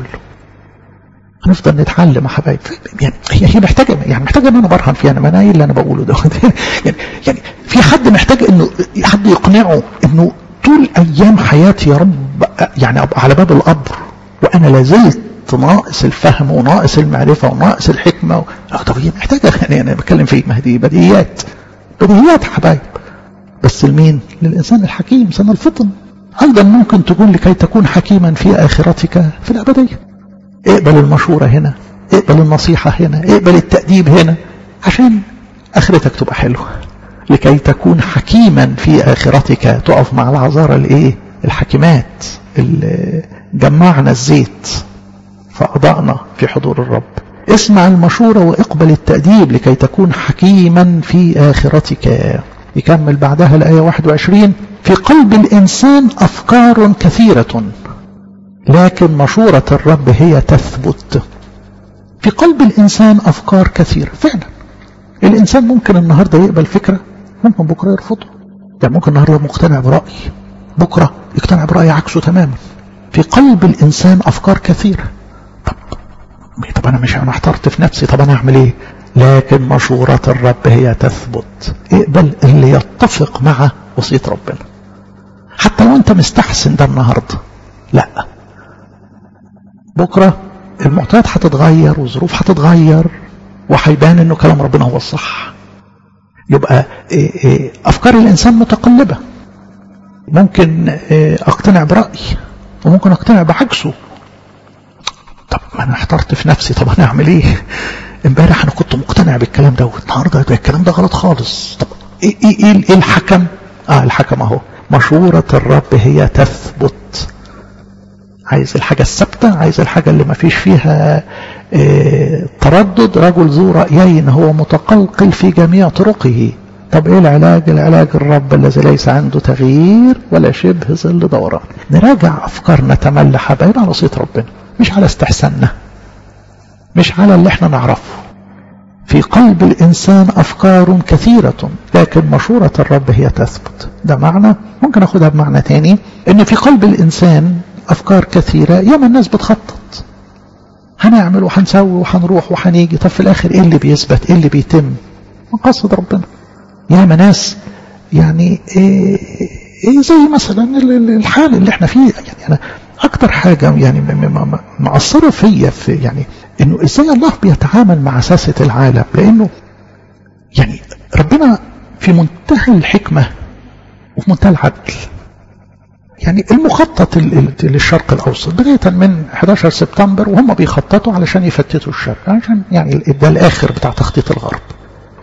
Speaker 1: هنفضل نتعلم يا حبايب يعني هي محتاجه يعني محتاجه ان انا برهن فيها انا ما انا ايه اللي انا بقوله ده يعني يعني في حد محتاج انه حد يقنعه انه طول ايام حياتي يا رب يعني ابقى على باب القبر وانا لازلت ناقص الفهم وناقص المعرفه وناقص الحكمه و... اه طب هي محتاجه يعني انا بتكلم في ما دي بديهيات بديهيات يا حبايب بس لمين؟ للانسان الحكيم سنه الفطن ايضا ممكن تكون لكي تكون حكيما في اخرتك في الابديه اقبل المشورة هنا اقبل النصيحة هنا اقبل التأديب هنا عشان آخرتك تبقى حلوة لكي تكون حكيما في آخرتك تقف مع العذارى الايه الحكيمات اللي جمعنا الزيت فأضعنا في حضور الرب اسمع المشورة واقبل التأديب لكي تكون حكيما في آخرتك يكمل بعدها الآية 21 في قلب الإنسان أفكار كثيرة لكن مشورة الرب هي تثبت في قلب الإنسان أفكار كثيرة فعلا الإنسان ممكن النهاردة يقبل فكرة ممكن بكرة يرفضها يعني ممكن النهاردة مقتنع برأي بكرة يقتنع برأي عكسه تماما في قلب الإنسان أفكار كثيرة طب طب أنا مش أنا احترت في نفسي طب أنا أعمل إيه لكن مشورة الرب هي تثبت اقبل اللي يتفق مع وصية ربنا حتى لو أنت مستحسن ده النهاردة لا بكرة المعطيات هتتغير والظروف هتتغير وهيبان انه كلام ربنا هو الصح يبقى افكار الانسان متقلبة ممكن اقتنع برأي وممكن اقتنع بعكسه طب ما انا احترت في نفسي طب انا اعمل ايه امبارح انا كنت مقتنع بالكلام ده والنهارده ده الكلام ده غلط خالص طب ايه ايه ايه, إيه الحكم اه الحكم اهو مشورة الرب هي تثبت عايز الحاجة الثابتة عايز الحاجة اللي ما فيش فيها اه تردد رجل ذو رأيين هو متقلقل في جميع طرقه طب ايه العلاج العلاج الرب الذي ليس عنده تغيير ولا شبه ظل دوران نراجع افكارنا تملى حبايب على وصية ربنا مش على استحساننا مش على اللي احنا نعرفه في قلب الإنسان أفكار كثيرة لكن مشورة الرب هي تثبت ده معنى ممكن أخذها بمعنى تاني إن في قلب الإنسان أفكار كثيرة ياما الناس بتخطط هنعمل وهنسوي وهنروح وهنيجي طب في الآخر إيه اللي بيثبت إيه اللي بيتم مقاصد ربنا ياما ناس يعني إيه, إيه زي مثلا الحال اللي احنا فيه يعني أنا أكتر حاجة يعني مأثرة فيا في يعني إنه إزاي الله بيتعامل مع ساسة العالم لأنه يعني ربنا في منتهى الحكمة وفي منتهى العدل يعني المخطط للشرق الأوسط بداية من 11 سبتمبر وهم بيخططوا علشان يفتتوا الشرق عشان يعني ده الآخر بتاع تخطيط الغرب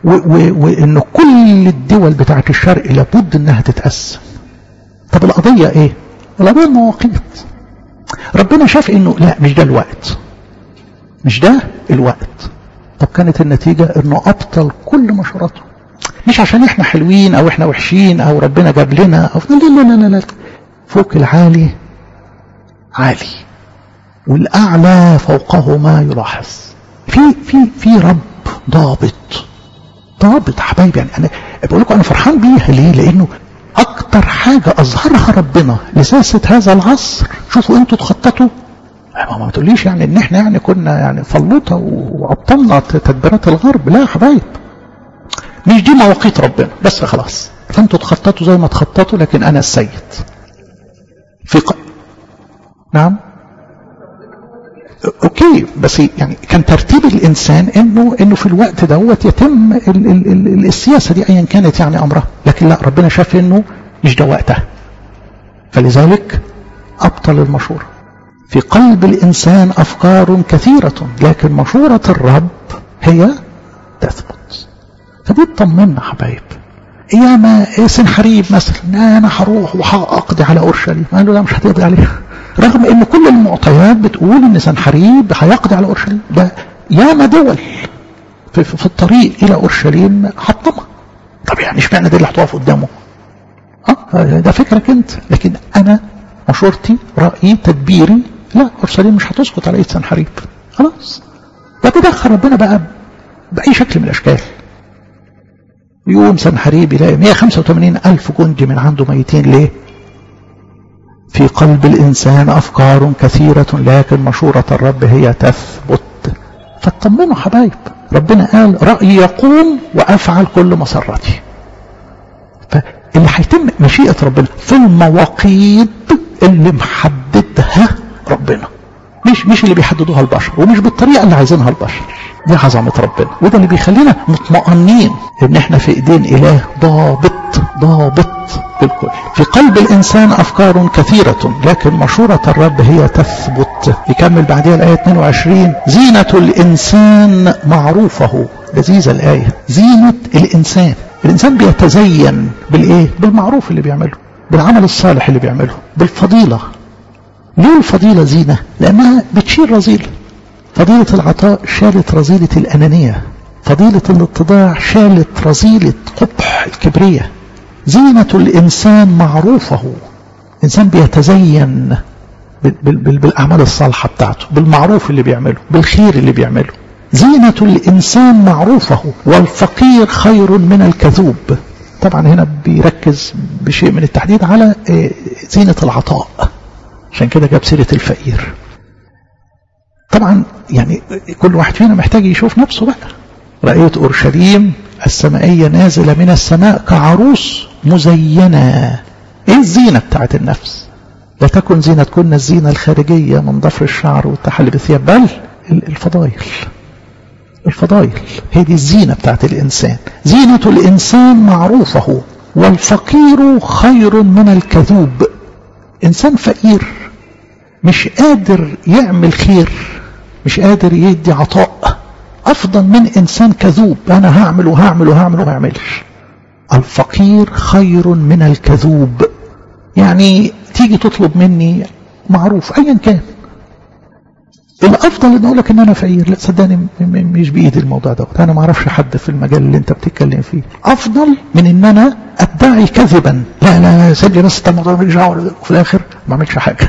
Speaker 1: وان كل الدول بتاعت الشرق لابد انها تتقسم طب القضية ايه القضية المواقيت ربنا شاف انه لا مش ده الوقت مش ده الوقت طب كانت النتيجة انه ابطل كل مشوراته مش عشان احنا حلوين او احنا وحشين او ربنا جاب لنا او لا لا لا لا فوق العالي عالي والاعلى فوقه ما يلاحظ في في في رب ضابط ضابط حبايبي يعني انا بقول لكم انا فرحان بيها ليه لانه اكتر حاجه اظهرها ربنا لساسه هذا العصر شوفوا انتوا تخططوا ما تقوليش يعني ان احنا يعني كنا يعني فلوطه وابطلنا تدبيرات الغرب لا يا حبايب مش دي مواقيت ربنا بس خلاص فانتوا تخططوا زي ما تخططوا لكن انا السيد في ق... نعم اوكي بس يعني كان ترتيب الانسان انه انه في الوقت دوت يتم ال ال ال السياسه دي ايا كانت يعني امرها لكن لا ربنا شاف انه مش ده وقتها فلذلك ابطل المشوره في قلب الانسان افكار كثيره لكن مشوره الرب هي تثبت فدي تطمنا حبايب يا ما سنحريب مثلا انا هروح وهقضي على اورشليم قال له لا مش هتقضي عليها رغم ان كل المعطيات بتقول ان سنحريب هيقضي على اورشليم ده ياما دول في, في الطريق الى اورشليم حطمه طب يعني اشمعنى ده اللي هتقف قدامه اه ده فكرك انت لكن انا مشورتي رايي تدبيري لا اورشليم مش هتسقط على ايد سنحريب خلاص ده تدخل ربنا بقى باي شكل من الاشكال يوم سنحريب يلاقي 185 ألف جندي من عنده ميتين ليه في قلب الإنسان أفكار كثيرة لكن مشورة الرب هي تثبت فاطمنوا حبايب ربنا قال رأيي يقوم وأفعل كل مسرتي فاللي هيتم مشيئة ربنا في المواقيت اللي محددها ربنا مش مش اللي بيحددوها البشر ومش بالطريقة اللي عايزينها البشر دي عظمة ربنا وده اللي بيخلينا مطمئنين ان احنا في ايدين اله ضابط ضابط بالكل في قلب الانسان افكار كثيرة لكن مشورة الرب هي تثبت يكمل بعدها الاية 22 زينة الانسان معروفه لذيذة الاية زينة الانسان الانسان بيتزين بالايه بالمعروف اللي بيعمله بالعمل الصالح اللي بيعمله بالفضيلة ليه الفضيلة زينة لانها بتشيل رذيله فضيلة العطاء شالت رذيلة الأنانية فضيلة الاتضاع شالت رذيلة قبح الكبرية زينة الإنسان معروفه إنسان بيتزين بالأعمال الصالحة بتاعته بالمعروف اللي بيعمله بالخير اللي بيعمله زينة الإنسان معروفه والفقير خير من الكذوب طبعا هنا بيركز بشيء من التحديد على زينة العطاء عشان كده جاب سيرة الفقير طبعا يعني كل واحد فينا محتاج يشوف نفسه بقى رأيت أورشليم السمائية نازلة من السماء كعروس مزينة ايه الزينة بتاعت النفس لا تكن زينتكن الزينة الخارجية من ضفر الشعر والتحلي بالثياب بل الفضائل الفضائل هي دي الزينة بتاعت الإنسان زينة الإنسان معروفه والفقير خير من الكذوب إنسان فقير مش قادر يعمل خير مش قادر يدي عطاء أفضل من إنسان كذوب أنا هعمل وهعمل وهعمل وما يعملش الفقير خير من الكذوب يعني تيجي تطلب مني معروف أيا كان الافضل ان اقول لك ان انا فقير لا صدقني مش بايدي الموضوع ده انا ما اعرفش حد في المجال اللي انت بتتكلم فيه افضل من ان انا ادعي كذبا لا لا سجل بس الموضوع ماليش دعوه وفي الاخر ما اعملش حاجه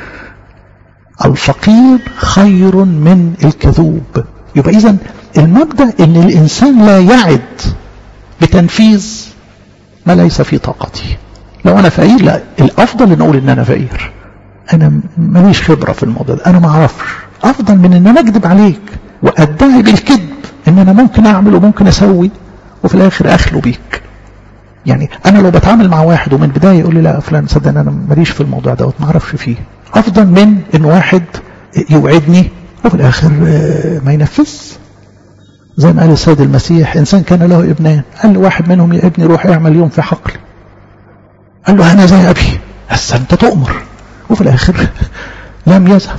Speaker 1: الفقير خير من الكذوب يبقى اذا المبدا ان الانسان لا يعد بتنفيذ ما ليس في طاقتي لو انا فقير لا الافضل ان اقول ان انا فقير انا ماليش خبره في الموضوع ده انا ما اعرفش افضل من ان انا اكذب عليك وادعي بالكذب ان انا ممكن اعمل وممكن اسوي وفي الاخر اخلو بيك يعني انا لو بتعامل مع واحد ومن البدايه يقول لي لا فلان صدق انا ماليش في الموضوع دوت ما اعرفش فيه افضل من ان واحد يوعدني وفي الاخر ما ينفذ زي ما قال السيد المسيح انسان كان له ابنان قال له واحد منهم يا ابني روح اعمل يوم في حقلي قال له انا زي ابي بس انت تؤمر وفي الاخر لم يذهب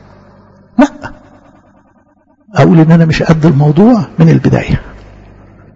Speaker 1: لا اقول ان انا مش قد الموضوع من البدايه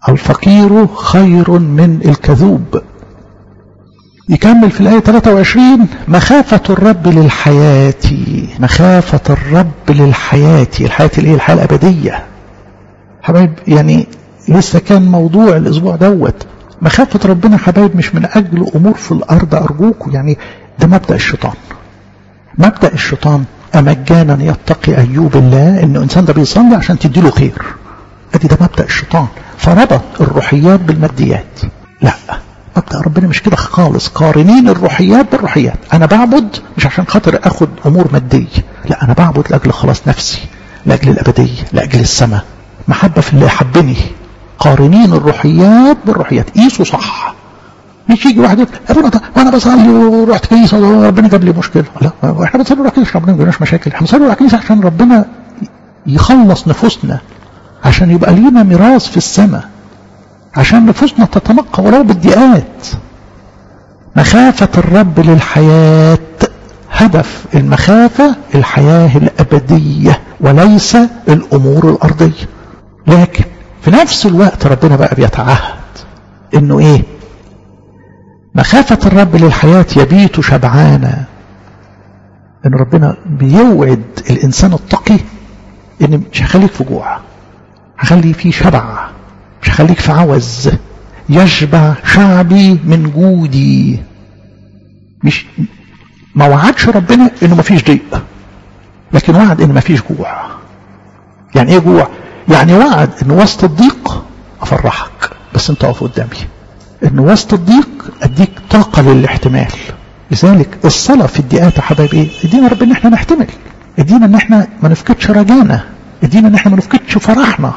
Speaker 1: الفقير خير من الكذوب يكمل في الآية 23 مخافة الرب للحياة مخافة الرب للحياة الحياة اللي هي الحياة الأبدية حبايب يعني لسه كان موضوع الأسبوع دوت مخافة ربنا حبايب مش من أجل أمور في الأرض أرجوكم يعني ده مبدأ الشيطان مبدأ الشيطان أمجانا يتقي أيوب الله إنه إنسان ده بيصلي عشان تديله خير أدي ده مبدأ الشيطان فربط الروحيات بالماديات لا مبدأ ربنا مش كده خالص قارنين الروحيات بالروحيات أنا بعبد مش عشان خاطر أخد أمور مادية لا أنا بعبد لأجل خلاص نفسي لأجل الأبدية لأجل السماء محبة في اللي يحبني قارنين الروحيات بالروحيات قيسوا صح مش يجي واحد يقول ابونا وانا بصلي ورحت كنيسه ربنا جاب لي مشكله لا احنا بنصلي ورحت كنيسه ربنا ما جابلناش مشاكل احنا بنصلي ورحت كنيسه عشان ربنا يخلص نفوسنا عشان يبقى لينا ميراث في السماء عشان نفوسنا تتنقى ولو بالدقات مخافة الرب للحياة هدف المخافة الحياة الأبدية وليس الأمور الأرضية لكن في نفس الوقت ربنا بقى بيتعهد انه ايه مخافة الرب للحياة يبيت شبعانا ان ربنا بيوعد الانسان التقي ان مش هخليك في جوع هخلي فيه شبع مش هخليك في عوز يشبع شعبي من جودي مش ما وعدش ربنا انه ما فيش ضيق لكن وعد ان ما فيش جوع يعني ايه جوع يعني وعد ان وسط الضيق افرحك بس انت اقف قدامي ان وسط الضيق اديك طاقه للاحتمال لذلك الصلاه في الضيقات يا حبايبي ايه ادينا رب ان احنا نحتمل ادينا ان احنا ما نفقدش رجانا ادينا ان احنا ما نفقدش فرحنا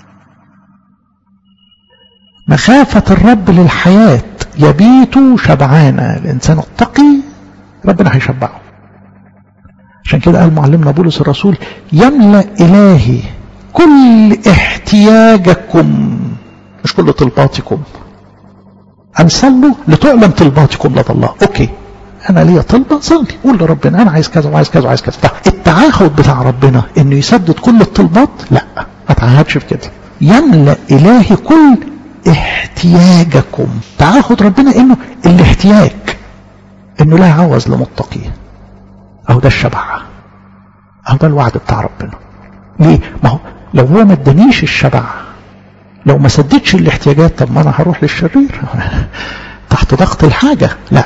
Speaker 1: مخافة الرب للحياة يبيت شبعانا الإنسان التقي ربنا هيشبعه عشان كده قال معلمنا بولس الرسول يملأ إلهي كل احتياجكم مش كل طلباتكم أن صلوا لتعلم طلباتكم لدى الله أوكي أنا ليا طلبة صلي قول لربنا أنا عايز كذا وعايز كذا وعايز كذا التعهد بتاع ربنا إنه يسدد كل الطلبات لا ما تعهدش في كده يملأ إلهي كل احتياجكم تعهد ربنا إنه الاحتياج إنه لا عوز لمتقي أو ده الشبع أو ده الوعد بتاع ربنا ليه؟ ما هو لو هو ما ادانيش الشبع لو ما سددش الاحتياجات طب ما انا هروح للشرير تحت ضغط الحاجه لا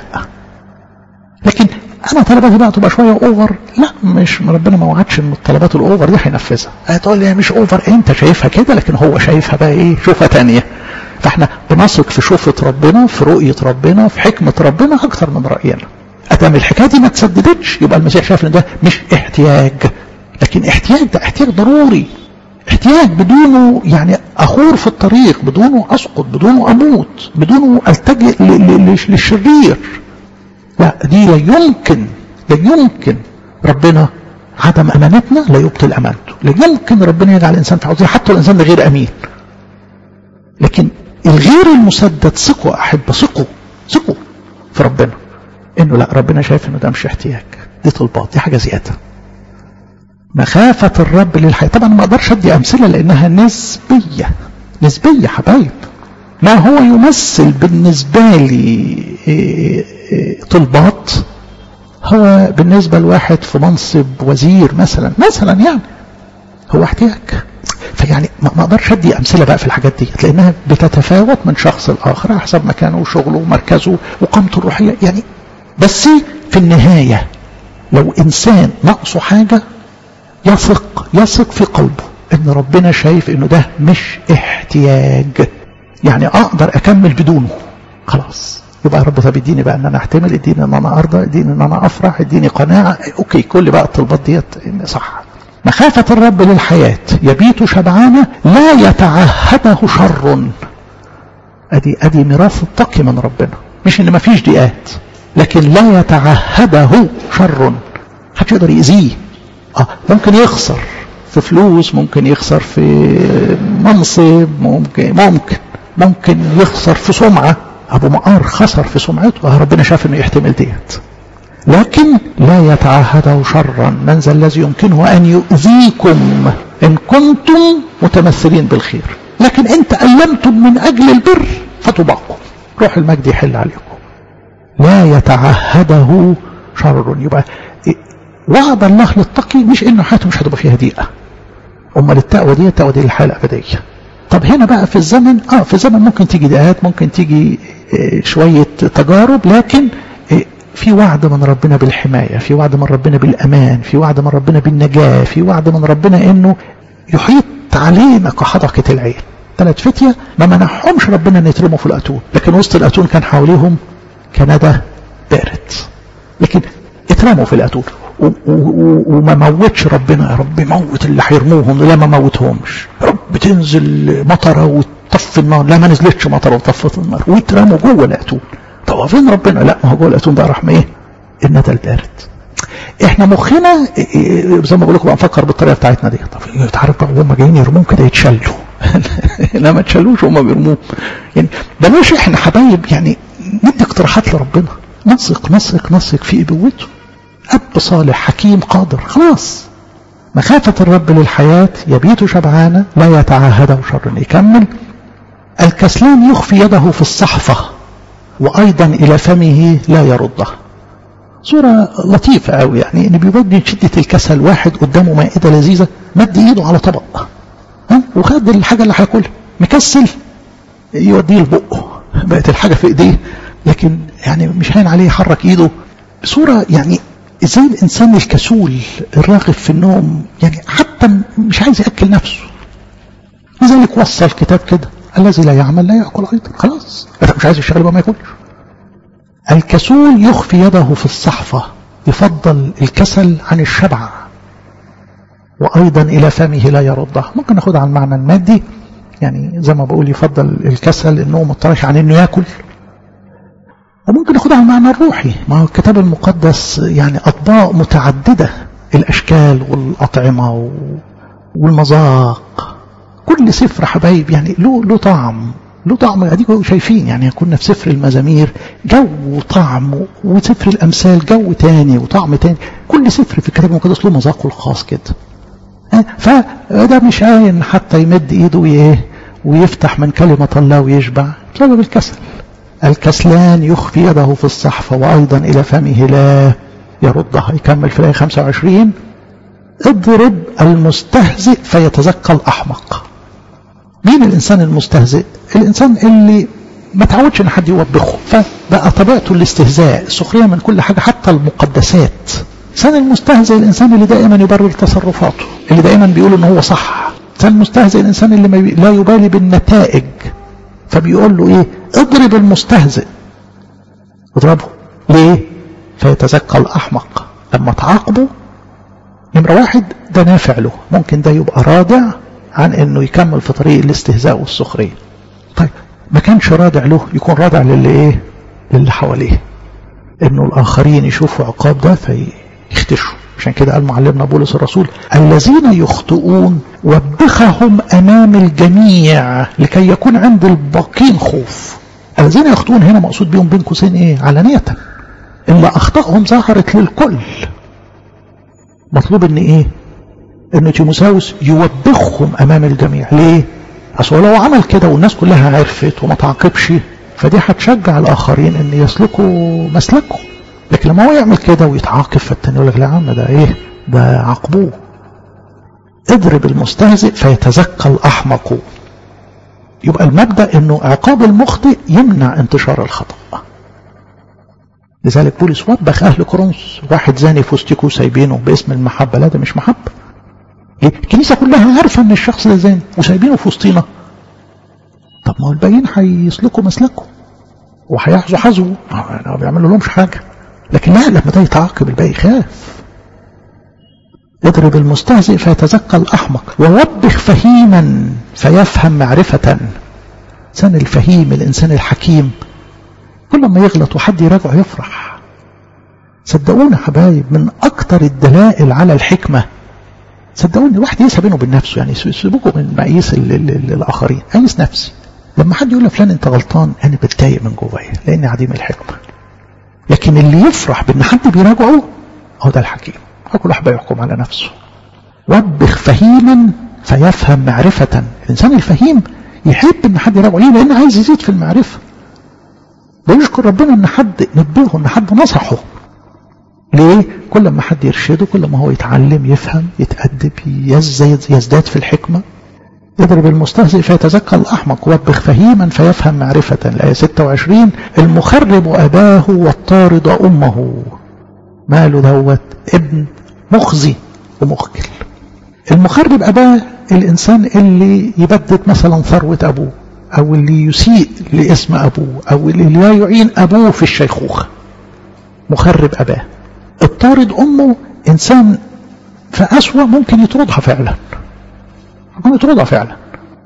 Speaker 1: لكن انا طلباتي بقى تبقى شويه اوفر لا مش ربنا ما وعدش ان الطلبات الاوفر دي هينفذها هتقول لي مش اوفر انت شايفها كده لكن هو شايفها بقى ايه شوفه تانية فاحنا بنثق في شوفه ربنا في رؤيه ربنا في حكمه ربنا اكتر من راينا ادام الحكايه دي ما تسددتش يبقى المسيح شايف ان ده مش احتياج لكن احتياج ده احتياج ضروري احتياج بدونه يعني اخور في الطريق بدونه اسقط بدونه اموت بدونه التجئ للشرير لا دي لا يمكن لا يمكن ربنا عدم امانتنا لا يبطل امانته لا يمكن ربنا يجعل الانسان في عوزيه حتى الانسان ده غير امين لكن الغير المسدد ثقوا احب ثقوا ثقوا في ربنا انه لا ربنا شايف انه ده مش احتياج دي طلبات دي حاجه زياده مخافة الرب للحياة طبعا ما اقدرش ادي امثلة لانها نسبية نسبية حبايب ما هو يمثل بالنسبة لي طلبات هو بالنسبة لواحد في منصب وزير مثلا مثلا يعني هو احتياج فيعني ما اقدرش ادي امثله بقى في الحاجات دي لانها بتتفاوت من شخص لاخر على حسب مكانه وشغله ومركزه وقامته الروحيه يعني بس في النهايه لو انسان ناقصه حاجه يثق يثق في قلبه ان ربنا شايف انه ده مش احتياج يعني اقدر اكمل بدونه خلاص يبقى رب طب اديني بقى ان انا احتمل اديني ان انا ارضى اديني ان انا افرح اديني قناعه اوكي كل بقى الطلبات ديت صح مخافة الرب للحياة يبيت شبعانة لا يتعهده شر ادي ادي ميراث التقي من ربنا مش ان مفيش ضيقات لكن لا يتعهده شر محدش يقدر يأذيه اه ممكن يخسر في فلوس ممكن يخسر في منصب ممكن ممكن ممكن يخسر في سمعة ابو مقار خسر في سمعته اه ربنا شاف انه يحتمل ديت لكن لا يتعهده شرا من ذا الذي يمكنه ان يؤذيكم ان كنتم متمثلين بالخير لكن انت ألمتم من أجل البر فتباقوا روح المجد يحل عليكم لا يتعهده شر يبقى وعد الله للتقي مش انه حياته مش هتبقى فيها ضيقه امال التقوى دي التقوى دي الحياه الابديه طب هنا بقى في الزمن اه في الزمن ممكن تيجي ضيقات ممكن تيجي اه شويه تجارب لكن اه في وعد من ربنا بالحمايه في وعد من ربنا بالامان في وعد من ربنا بالنجاه في وعد من ربنا انه يحيط علينا كحدقه العين ثلاث فتيه ما منعهمش ربنا ان يترموا في الاتون لكن وسط الاتون كان حواليهم كندا بارد لكن اترموا في الاتون وما موتش ربنا يا رب موت اللي هيرموهم لا ما موتهمش رب تنزل مطره وتطفي النار لا ما نزلتش مطره وطفت النار ويترموا جوه الاتون طب فين ربنا لا ما هو جوه الاتون ده رحمه ايه الندى البارد احنا مخنا زي ما بقول لكم بنفكر بالطريقه بتاعتنا دي طب تعرف بقى هم جايين يرموهم كده يتشلوا لا ما تشلوش هم بيرموهم يعني بلاش احنا حبايب يعني ندي اقتراحات لربنا نثق نثق نثق في ابوته اب صالح حكيم قادر خلاص مخافة الرب للحياة يبيت شبعانا لا يتعاهده شر يكمل الكسلان يخفي يده في الصحفة وأيضا إلى فمه لا يرده صورة لطيفة قوي يعني إن بيبين شدة الكسل واحد قدامه مائدة لذيذة مد إيده على طبق ها وخد الحاجة اللي هياكلها مكسل يوديه لبقه بقت الحاجة في إيديه لكن يعني مش هين عليه يحرك إيده صورة يعني ازاي الانسان الكسول الراغب في النوم يعني حتى مش عايز ياكل نفسه لذلك وصل كتاب كده الذي لا يعمل لا ياكل ايضا خلاص انت مش عايز يشتغل يبقى ما ياكلش الكسول يخفي يده في الصحفه يفضل الكسل عن الشبع وايضا الى فمه لا يرده ممكن ناخدها على المعنى المادي يعني زي ما بقول يفضل الكسل النوم الطرش عن انه ياكل وممكن ناخدها على المعنى الروحي ما هو الكتاب المقدس يعني أطباق متعددة الأشكال والأطعمة والمذاق كل سفر حبايب يعني له له طعم له طعم اديكم شايفين يعني كنا في سفر المزامير جو وطعم وسفر الامثال جو تاني وطعم تاني كل سفر في الكتاب المقدس له مذاقه الخاص كده فده مش عاين حتى يمد ايده ايه ويفتح من كلمة الله ويشبع بسبب الكسل الكسلان يخفي يده في الصحفة وأيضا إلى فمه لا يردها يكمل في الآية 25 اضرب المستهزئ فيتزكى الأحمق مين الإنسان المستهزئ الإنسان اللي ما تعودش ان حد يوبخه فبقى طبيعته الاستهزاء السخريه من كل حاجه حتى المقدسات الانسان المستهزئ الانسان اللي دائما يبرر تصرفاته اللي دائما بيقول ان هو صح الانسان المستهزئ الانسان اللي لا يبالي بالنتائج فبيقول له ايه اضرب المستهزئ اضربه ليه فيتزكى الاحمق لما تعاقبه نمرة واحد ده نافع له ممكن ده يبقى رادع عن انه يكمل في طريق الاستهزاء والسخرية طيب ما كانش رادع له يكون رادع للي ايه للي حواليه انه الاخرين يشوفوا عقاب ده فيختشوا عشان كده قال معلمنا بولس الرسول الذين يخطئون وبخهم امام الجميع لكي يكون عند الباقين خوف الذين يخطئون هنا مقصود بهم بين قوسين ايه علانية الا اخطائهم ظهرت للكل مطلوب ان ايه ان تيموساوس يوبخهم امام الجميع ليه اصل لو عمل كده والناس كلها عرفت وما تعاقبش فدي هتشجع الاخرين ان يسلكوا مسلكه لكن لما هو يعمل كده ويتعاقب فالتاني يقول لك لا عم ده ايه ده عاقبوه اضرب المستهزئ فيتزكى الاحمق يبقى المبدا انه عقاب المخطئ يمنع انتشار الخطا لذلك بولس وبخ اهل كورنثوس واحد زاني في وسطكم سايبينه باسم المحبه لا ده مش محبه ليه؟ الكنيسه كلها عارفه ان الشخص ده زاني وسايبينه في وسطينا طب ما هو الباقيين هيسلكوا مسلكه وهيحظوا حظوه ما بيعملوا لهمش حاجه لكن لا لما ده يتعاقب الباقي يخاف يضرب المستهزئ فيتزكى الأحمق ووبخ فهيما فيفهم معرفة الإنسان الفهيم الإنسان الحكيم كل ما يغلط وحد يراجعه يفرح صدقونا حبايب من أكتر الدلائل على الحكمة صدقوني الواحد يقيسها بينه وبين نفسه يعني سيبوكم من مقاييس الآخرين قيس نفسي لما حد يقول لفلان أنت غلطان أنا بتضايق من جوايا لأني عديم الحكمة لكن اللي يفرح بان حد بيراجعه هو ده الحكيم كل واحد بيحكم على نفسه وبخ فهيما فيفهم معرفة الإنسان الفهيم يحب ان حد يراجعه ليه لان عايز يزيد في المعرفه بيشكر ربنا ان حد نبهه ان حد نصحه ليه كل ما حد يرشده كل ما هو يتعلم يفهم يتأدب يزداد يزداد في الحكمة يضرب المستهزئ فيتزكى الأحمق وبخ فهيما فيفهم معرفة الآية 26 المخرب أباه والطارد أمه ماله دوت ابن مخزي ومخجل المخرب أباه الإنسان اللي يبدد مثلا ثروة أبوه أو اللي يسيء لاسم أبوه أو اللي لا يعين أبوه في الشيخوخة مخرب أباه الطارد أمه إنسان فأسوأ ممكن يطردها فعلا ممكن يطردها فعلا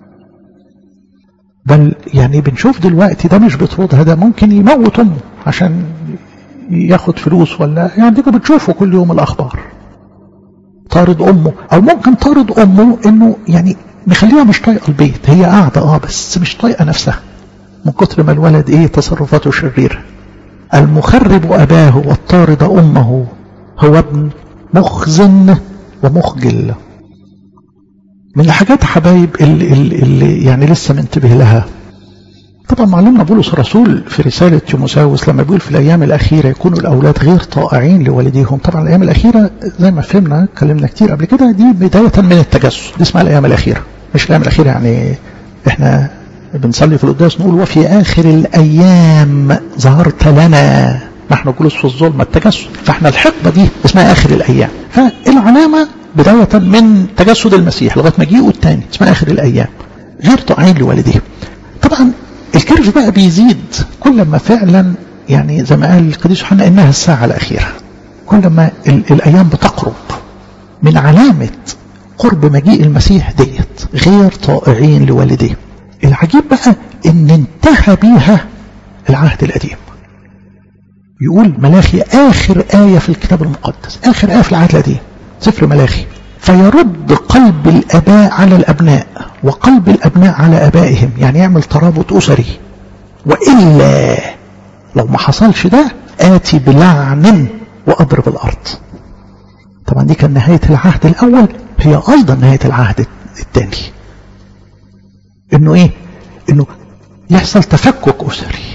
Speaker 1: بل يعني بنشوف دلوقتي ده مش بيطردها ده ممكن يموت أمه عشان ياخد فلوس ولا يعني ديكوا بتشوفوا كل يوم الأخبار طارد أمه أو ممكن طارد أمه إنه يعني مخليها مش طايقة البيت هي قاعدة اه بس مش طايقة نفسها من كتر ما الولد ايه تصرفاته شريرة المخرب أباه والطارد أمه هو ابن مخزن ومخجل من الحاجات حبايب اللي, اللي يعني لسه منتبه لها طبعا معلومنا بولس الرسول في رسالة تيموساوس لما بيقول في الأيام الأخيرة يكونوا الأولاد غير طائعين لوالديهم طبعا الأيام الأخيرة زي ما فهمنا اتكلمنا كتير قبل كده دي بداية من التجسد دي اسمها الأيام الأخيرة مش الأيام الأخيرة يعني احنا بنصلي في القداس نقول وفي آخر الأيام ظهرت لنا نحن جلوس في الظلمة التجسد فاحنا الحقبة دي اسمها آخر الأيام فالعلامة بداية من تجسد المسيح لغاية مجيئه الثاني اسمها آخر الأيام غير طائعين لوالديهم طبعا الكيرف بقى بيزيد كل ما فعلا يعني زي ما قال القديس يوحنا انها الساعه الاخيره كل ما الايام بتقرب من علامه قرب مجيء المسيح ديت غير طائعين لوالديه العجيب بقى ان انتهى بيها العهد القديم يقول ملاخي اخر ايه في الكتاب المقدس اخر ايه في العهد القديم سفر ملاخي فيرد قلب الاباء على الابناء وقلب الابناء على ابائهم يعني يعمل ترابط اسري والا لو ما حصلش ده اتي بلعن واضرب الارض طبعا دي كان نهايه العهد الاول هي ايضا نهايه العهد الثاني انه ايه انه يحصل تفكك اسري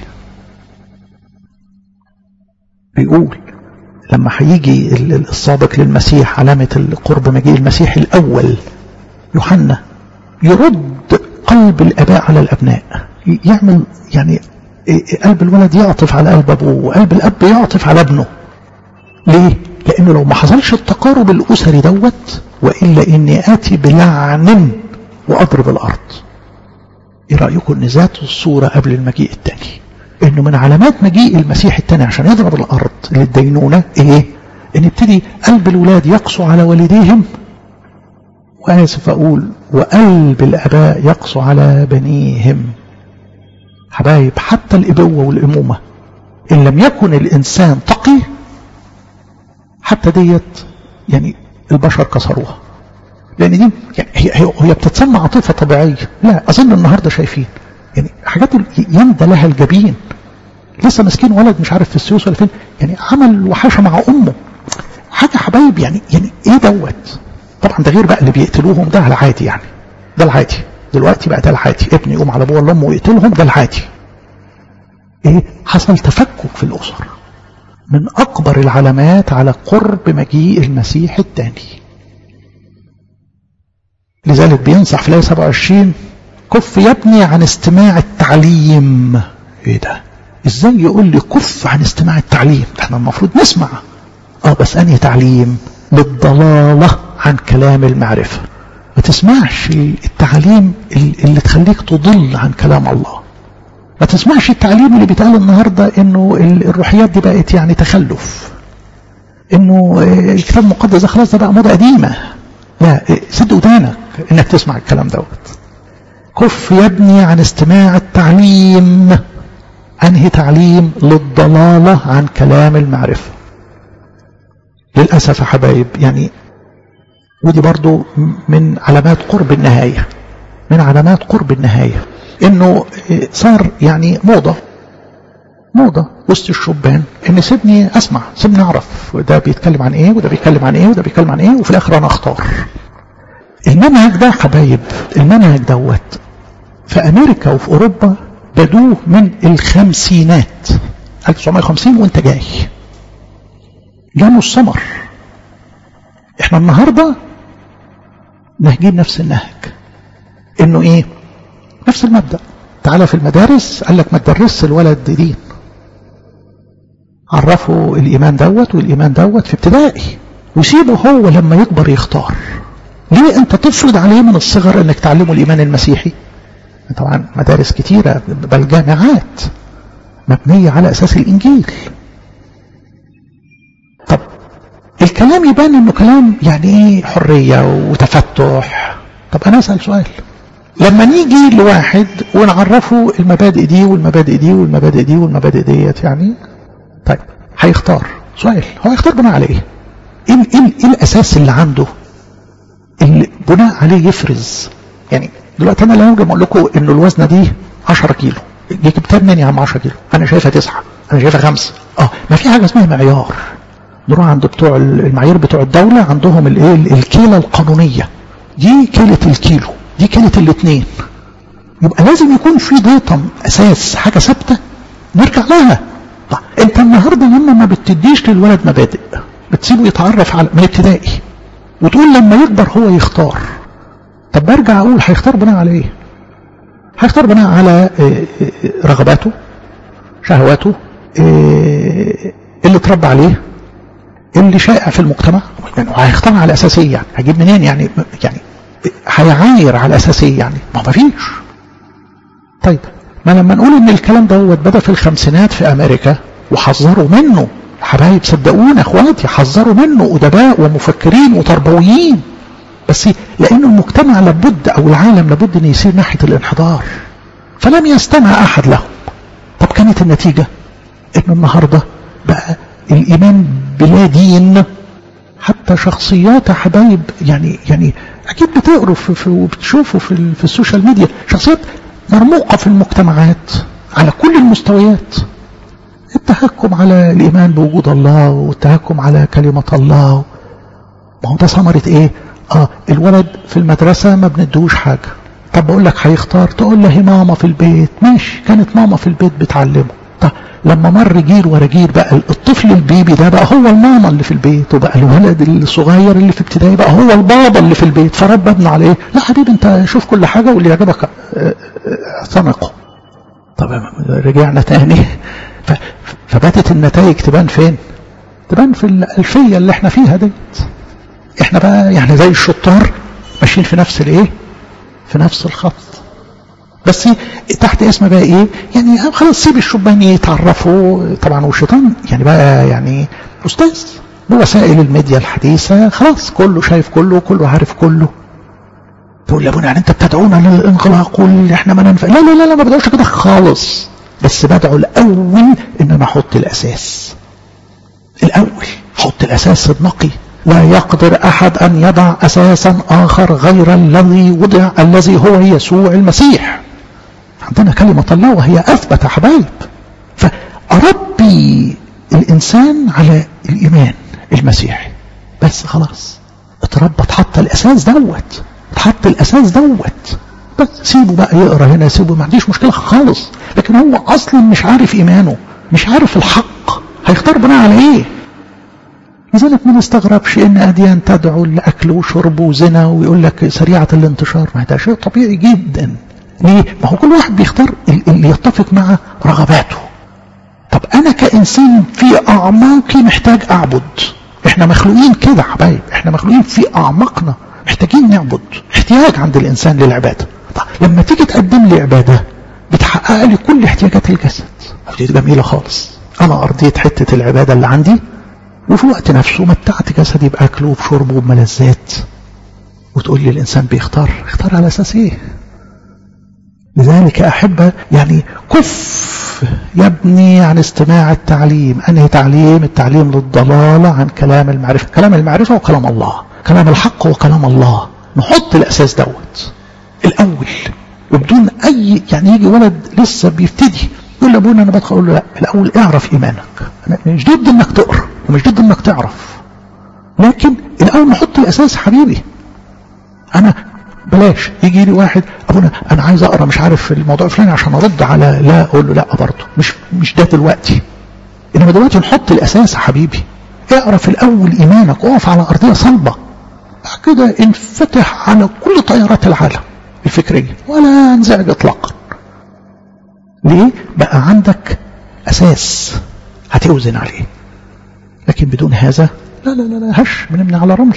Speaker 1: بيقول لما هيجي السابق للمسيح علامة القرب مجيء المسيح الأول يوحنا يرد قلب الآباء على الأبناء يعمل يعني قلب الولد يعطف على قلب أبوه وقلب الأب يعطف على ابنه ليه؟ لأنه لو ما حصلش التقارب الأسري دوت وإلا إني آتي بلعن وأضرب الأرض إيه رأيكم إن ذات الصورة قبل المجيء الثاني انه من علامات مجيء المسيح الثاني عشان يضرب الارض للدينونه ايه؟ ان يبتدي قلب الولاد يقسو على والديهم واسف اقول وقلب الاباء يقسو على بنيهم حبايب حتى الابوه والامومه ان لم يكن الانسان تقي حتى ديت يعني البشر كسروها لان دي يعني هي هي بتتسمى عاطفه طبيعيه لا اظن النهارده شايفين يعني حاجات يندى لها الجبين لسه مسكين ولد مش عارف في السويس ولا فين يعني عمل وحاشه مع امه حاجه حبايب يعني يعني ايه دوت طبعا ده غير بقى اللي بيقتلوهم ده العادي يعني ده العادي دلوقتي بقى ده العادي ابن يقوم على ابوه ولا امه ويقتلهم ده العادي ايه حصل تفكك في الاسر من اكبر العلامات على قرب مجيء المسيح الثاني لذلك بينصح في الايه 27 كف يا ابني عن استماع التعليم ايه ده ازاي يقول لي كف عن استماع التعليم ده احنا المفروض نسمع اه بس انهي تعليم للضلالة عن كلام المعرفة ما تسمعش التعليم اللي تخليك تضل عن كلام الله ما تسمعش التعليم اللي بيتقال النهاردة انه الروحيات دي بقت يعني تخلف انه الكتاب المقدس ده خلاص ده بقى موضة قديمة لا سد ودانك انك تسمع الكلام دوت كف يا ابني عن استماع التعليم أنهي تعليم للضلالة عن كلام المعرفة للأسف يا حبايب يعني ودي برضو من علامات قرب النهاية من علامات قرب النهاية انه صار يعني موضة موضة وسط الشبان ان سيبني اسمع سيبني اعرف ده بيتكلم عن ايه وده بيتكلم عن ايه وده بيتكلم عن ايه وفي الاخر انا اختار المنهج ده حبايب المنهج دوت في أمريكا وفي أوروبا بدوه من الخمسينات 1950 وانت جاي جابوا الثمر احنا النهاردة نهجين نفس النهج انه ايه نفس المبدأ تعالى في المدارس قال لك ما تدرسش الولد دين عرفوا الإيمان دوت والإيمان دوت في ابتدائي وسيبه هو لما يكبر يختار ليه انت تفرض عليه من الصغر انك تعلمه الإيمان المسيحي طبعا مدارس كتيرة بل جامعات مبنية على أساس الإنجيل طب الكلام يبان انه كلام يعني ايه حرية وتفتح طب انا اسأل سؤال لما نيجي لواحد ونعرفه المبادئ دي والمبادئ دي والمبادئ دي والمبادئ ديت يعني طيب هيختار سؤال هو هيختار بناء على ايه ايه, إيه, إيه الاساس اللي عنده اللي بناء عليه يفرز يعني دلوقتي انا لو اقول لكم انه الوزنه دي 10 كيلو جبتها منين يا عم 10 كيلو انا شايفها 9 انا شايفها 5 اه ما في حاجه اسمها معيار نروح عند بتوع المعايير بتوع الدوله عندهم الايه الكيله القانونيه دي كيله الكيلو دي كيله الاثنين يبقى لازم يكون في ديتم اساس حاجه ثابته نرجع لها طيب انت النهارده لما ما بتديش للولد مبادئ بتسيبه يتعرف على من ابتدائي وتقول لما يكبر هو يختار طب برجع اقول هيختار بناء على ايه هيختار بناء على رغباته شهواته اللي اتربى عليه اللي شائع في المجتمع هيختار على اساس ايه يعني هجيب منين يعني يعني هيعاير على اساس ايه يعني ما فيش طيب ما لما نقول ان الكلام دوت بدا في الخمسينات في امريكا وحذروا منه حبايب صدقونا اخواتي حذروا منه ادباء ومفكرين وتربويين بس لأن المجتمع لابد أو العالم لابد أن يسير ناحية الانحدار فلم يستمع أحد لهم طب كانت النتيجة أن النهاردة بقى الإيمان بلا دين حتى شخصيات حبايب يعني يعني أكيد بتقروا في في وبتشوفوا في, في السوشيال ميديا شخصيات مرموقة في المجتمعات على كل المستويات التهكم على الإيمان بوجود الله والتهكم على كلمة الله ما هو ده ثمرة إيه؟ اه الولد في المدرسة ما بندوش حاجة طب بقول لك هيختار تقول له ماما في البيت ماشي كانت ماما في البيت بتعلمه طب لما مر جيل ورا جيل بقى الطفل البيبي ده بقى هو الماما اللي في البيت وبقى الولد الصغير اللي في ابتدائي بقى هو البابا اللي في البيت فرب ابنه على ايه لا حبيبي انت شوف كل حاجة واللي يعجبك اعتنقه طب رجعنا تاني فباتت النتائج تبان فين تبان في الألفية اللي احنا فيها ديت احنا بقى يعني زي الشطار ماشيين في نفس الايه في نفس الخط بس تحت اسم بقى ايه يعني خلاص سيب الشبان يتعرفوا طبعا والشيطان يعني بقى يعني استاذ بوسائل الميديا الحديثة خلاص كله شايف كله كله عارف كله تقول لابونا يعني انت بتدعونا للانغلاق واللي احنا ما ننفع لا لا لا, لا ما بدعوش كده خالص بس بدعو الاول ان انا احط الاساس الاول حط الاساس النقي لا يقدر أحد أن يضع أساسا آخر غير الذي وضع الذي هو يسوع المسيح عندنا كلمة الله وهي أثبت حبايب فأربي الإنسان على الإيمان المسيحي بس خلاص اتربى اتحط الأساس دوت اتحط الأساس دوت بس سيبه بقى يقرا هنا سيبه ما عنديش مشكلة خالص لكن هو أصلا مش عارف إيمانه مش عارف الحق هيختار بناء على إيه لذلك ما نستغربش ان اديان تدعو لاكل وشرب وزنا ويقول لك سريعه الانتشار ما ده شيء طبيعي جدا ليه؟ ما هو كل واحد بيختار اللي يتفق مع رغباته طب انا كانسان في اعماقي محتاج اعبد احنا مخلوقين كده حبايب احنا مخلوقين في اعماقنا محتاجين نعبد احتياج عند الانسان للعباده طب لما تيجي تقدم لي عباده بتحقق لي كل احتياجات الجسد دي جميله خالص انا ارضيت حته العباده اللي عندي وفي وقت نفسه متعت جسدي بأكله وبشربه وبملذات وتقول لي الإنسان بيختار اختار على أساس إيه لذلك أحب يعني كف يا ابني عن استماع التعليم أنهي تعليم التعليم للضلالة عن كلام المعرفة كلام المعرفة وكلام الله كلام الحق وكلام الله نحط الأساس دوت الأول وبدون أي يعني يجي ولد لسه بيبتدي يقول لابونا أنا بدخل أقول له لا الأول اعرف إيمانك أنا مش ضد إنك تقرأ ومش ضد إنك تعرف لكن الأول نحط الأساس حبيبي أنا بلاش يجي لي واحد ابونا انا عايز اقرا مش عارف الموضوع الفلاني عشان ارد على لا اقول له لا برضه مش مش ده دلوقتي انما دلوقتي نحط الاساس يا حبيبي اقرا في الاول ايمانك اقف على ارضيه صلبه بعد كده انفتح على كل تيارات العالم الفكريه ولا انزعج اطلاقا ليه بقى عندك اساس هتوزن عليه لكن بدون هذا لا لا لا, لا هش بنبني على رمله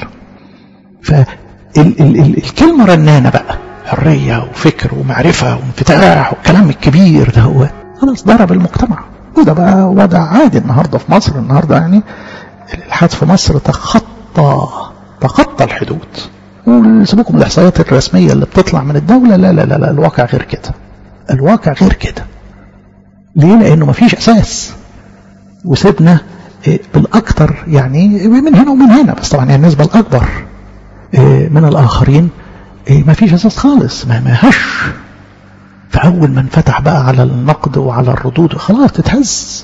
Speaker 1: فالكلمه رنانه بقى حريه وفكر ومعرفه وانفتاح والكلام الكبير ده هو خلاص ضرب المجتمع وده بقى وضع عادي النهارده في مصر النهارده يعني الالحاد في مصر تخطى تخطى الحدود وسيبوكم من الاحصائيات الرسميه اللي بتطلع من الدوله لا لا لا, لا الواقع غير كده الواقع غير كده ليه لانه مفيش اساس وسيبنا بالاكثر يعني من هنا ومن هنا بس طبعا يعني النسبه الاكبر من الاخرين مفيش اساس خالص ما ماهش فاول ما انفتح بقى على النقد وعلى الردود خلاص تتهز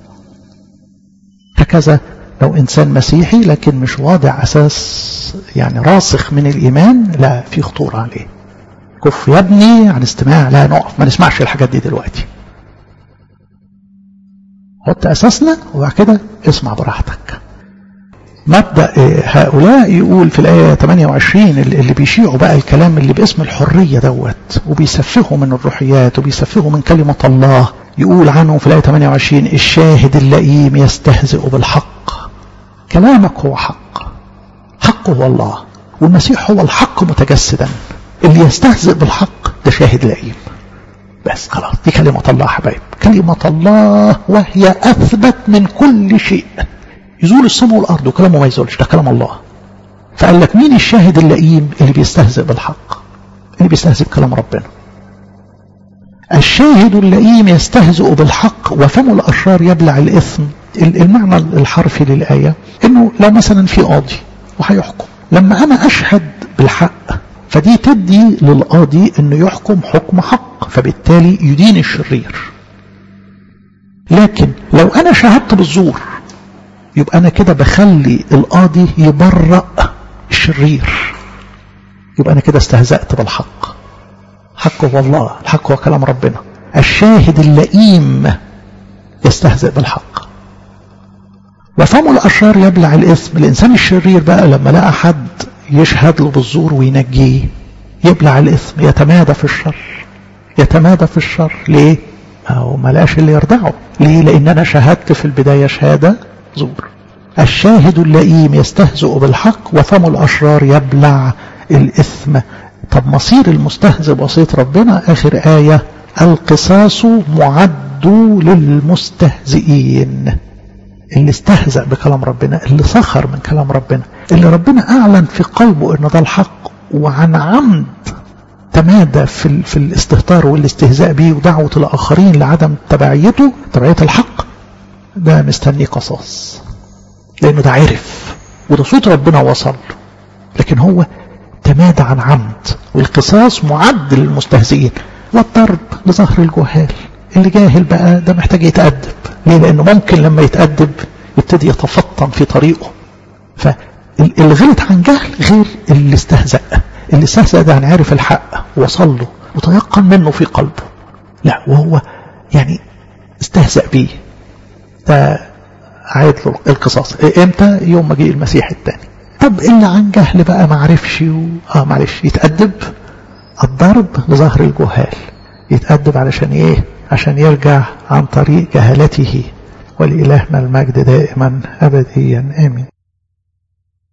Speaker 1: هكذا لو انسان مسيحي لكن مش واضع اساس يعني راسخ من الايمان لا في خطوره عليه كف يا ابني عن استماع لا نقف ما نسمعش الحاجات دي دلوقتي حط اساسنا وبعد كده اسمع براحتك مبدا هؤلاء يقول في الايه 28 اللي بيشيعوا بقى الكلام اللي باسم الحريه دوت وبيسفهوا من الروحيات وبيسفهوا من كلمه الله يقول عنهم في الايه 28 الشاهد اللئيم يستهزئ بالحق كلامك هو حق حق هو الله والمسيح هو الحق متجسدا اللي يستهزئ بالحق ده شاهد لئيم بس خلاص دي كلمة الله حبايب كلمة الله وهي أثبت من كل شيء يزول السماء والأرض وكلامه ما يزولش ده كلام الله فقال لك مين الشاهد اللئيم اللي بيستهزئ بالحق اللي بيستهزئ بكلام ربنا الشاهد اللئيم يستهزئ بالحق وفم الأشرار يبلع الإثم المعنى الحرفي للآية إنه لو مثلا في قاضي وهيحكم لما أنا أشهد بالحق فدي تدي للقاضي انه يحكم حكم حق فبالتالي يدين الشرير لكن لو انا شهدت بالزور يبقى انا كده بخلي القاضي يبرأ الشرير يبقى انا كده استهزأت بالحق حق هو الله الحق هو كلام ربنا الشاهد اللئيم يستهزئ بالحق وفم الأشرار يبلع الإثم الإنسان الشرير بقى لما لقى حد يشهد له بالزور وينجيه يبلع الإثم يتمادى في الشر يتمادى في الشر ليه؟ أو ما لقاش اللي يرضعه ليه؟ لأن أنا شهدت في البداية شهادة زور الشاهد اللئيم يستهزئ بالحق وفم الأشرار يبلع الإثم طب مصير المستهزئ بوصية ربنا آخر آية القصاص معد للمستهزئين اللي استهزأ بكلام ربنا اللي سخر من كلام ربنا اللي ربنا أعلن في قلبه إن ده الحق وعن عمد تمادى في, في الاستهتار والاستهزاء به ودعوة الآخرين لعدم تبعيته تبعية الحق ده مستني قصاص لأنه ده عرف وده صوت ربنا وصل لكن هو تمادى عن عمد والقصاص معد للمستهزئين والضرب لظهر الجهال اللي جاهل بقى ده محتاج يتأدب ليه لأنه ممكن لما يتأدب يبتدي يتفطن في طريقه فاللي غلط عن جهل غير اللي استهزأ اللي استهزأ ده يعني عارف الحق وصل له وتيقن منه في قلبه لا وهو يعني استهزأ بيه ده عاد له القصاص امتى يوم ما جه المسيح الثاني طب اللي عن جهل بقى ما عرفش و... اه معلش يتأدب الضرب لظهر الجهال يتأدب علشان ايه عشان يرجع عن طريق جهلته ولإلهنا المجد دائما أبديا آمين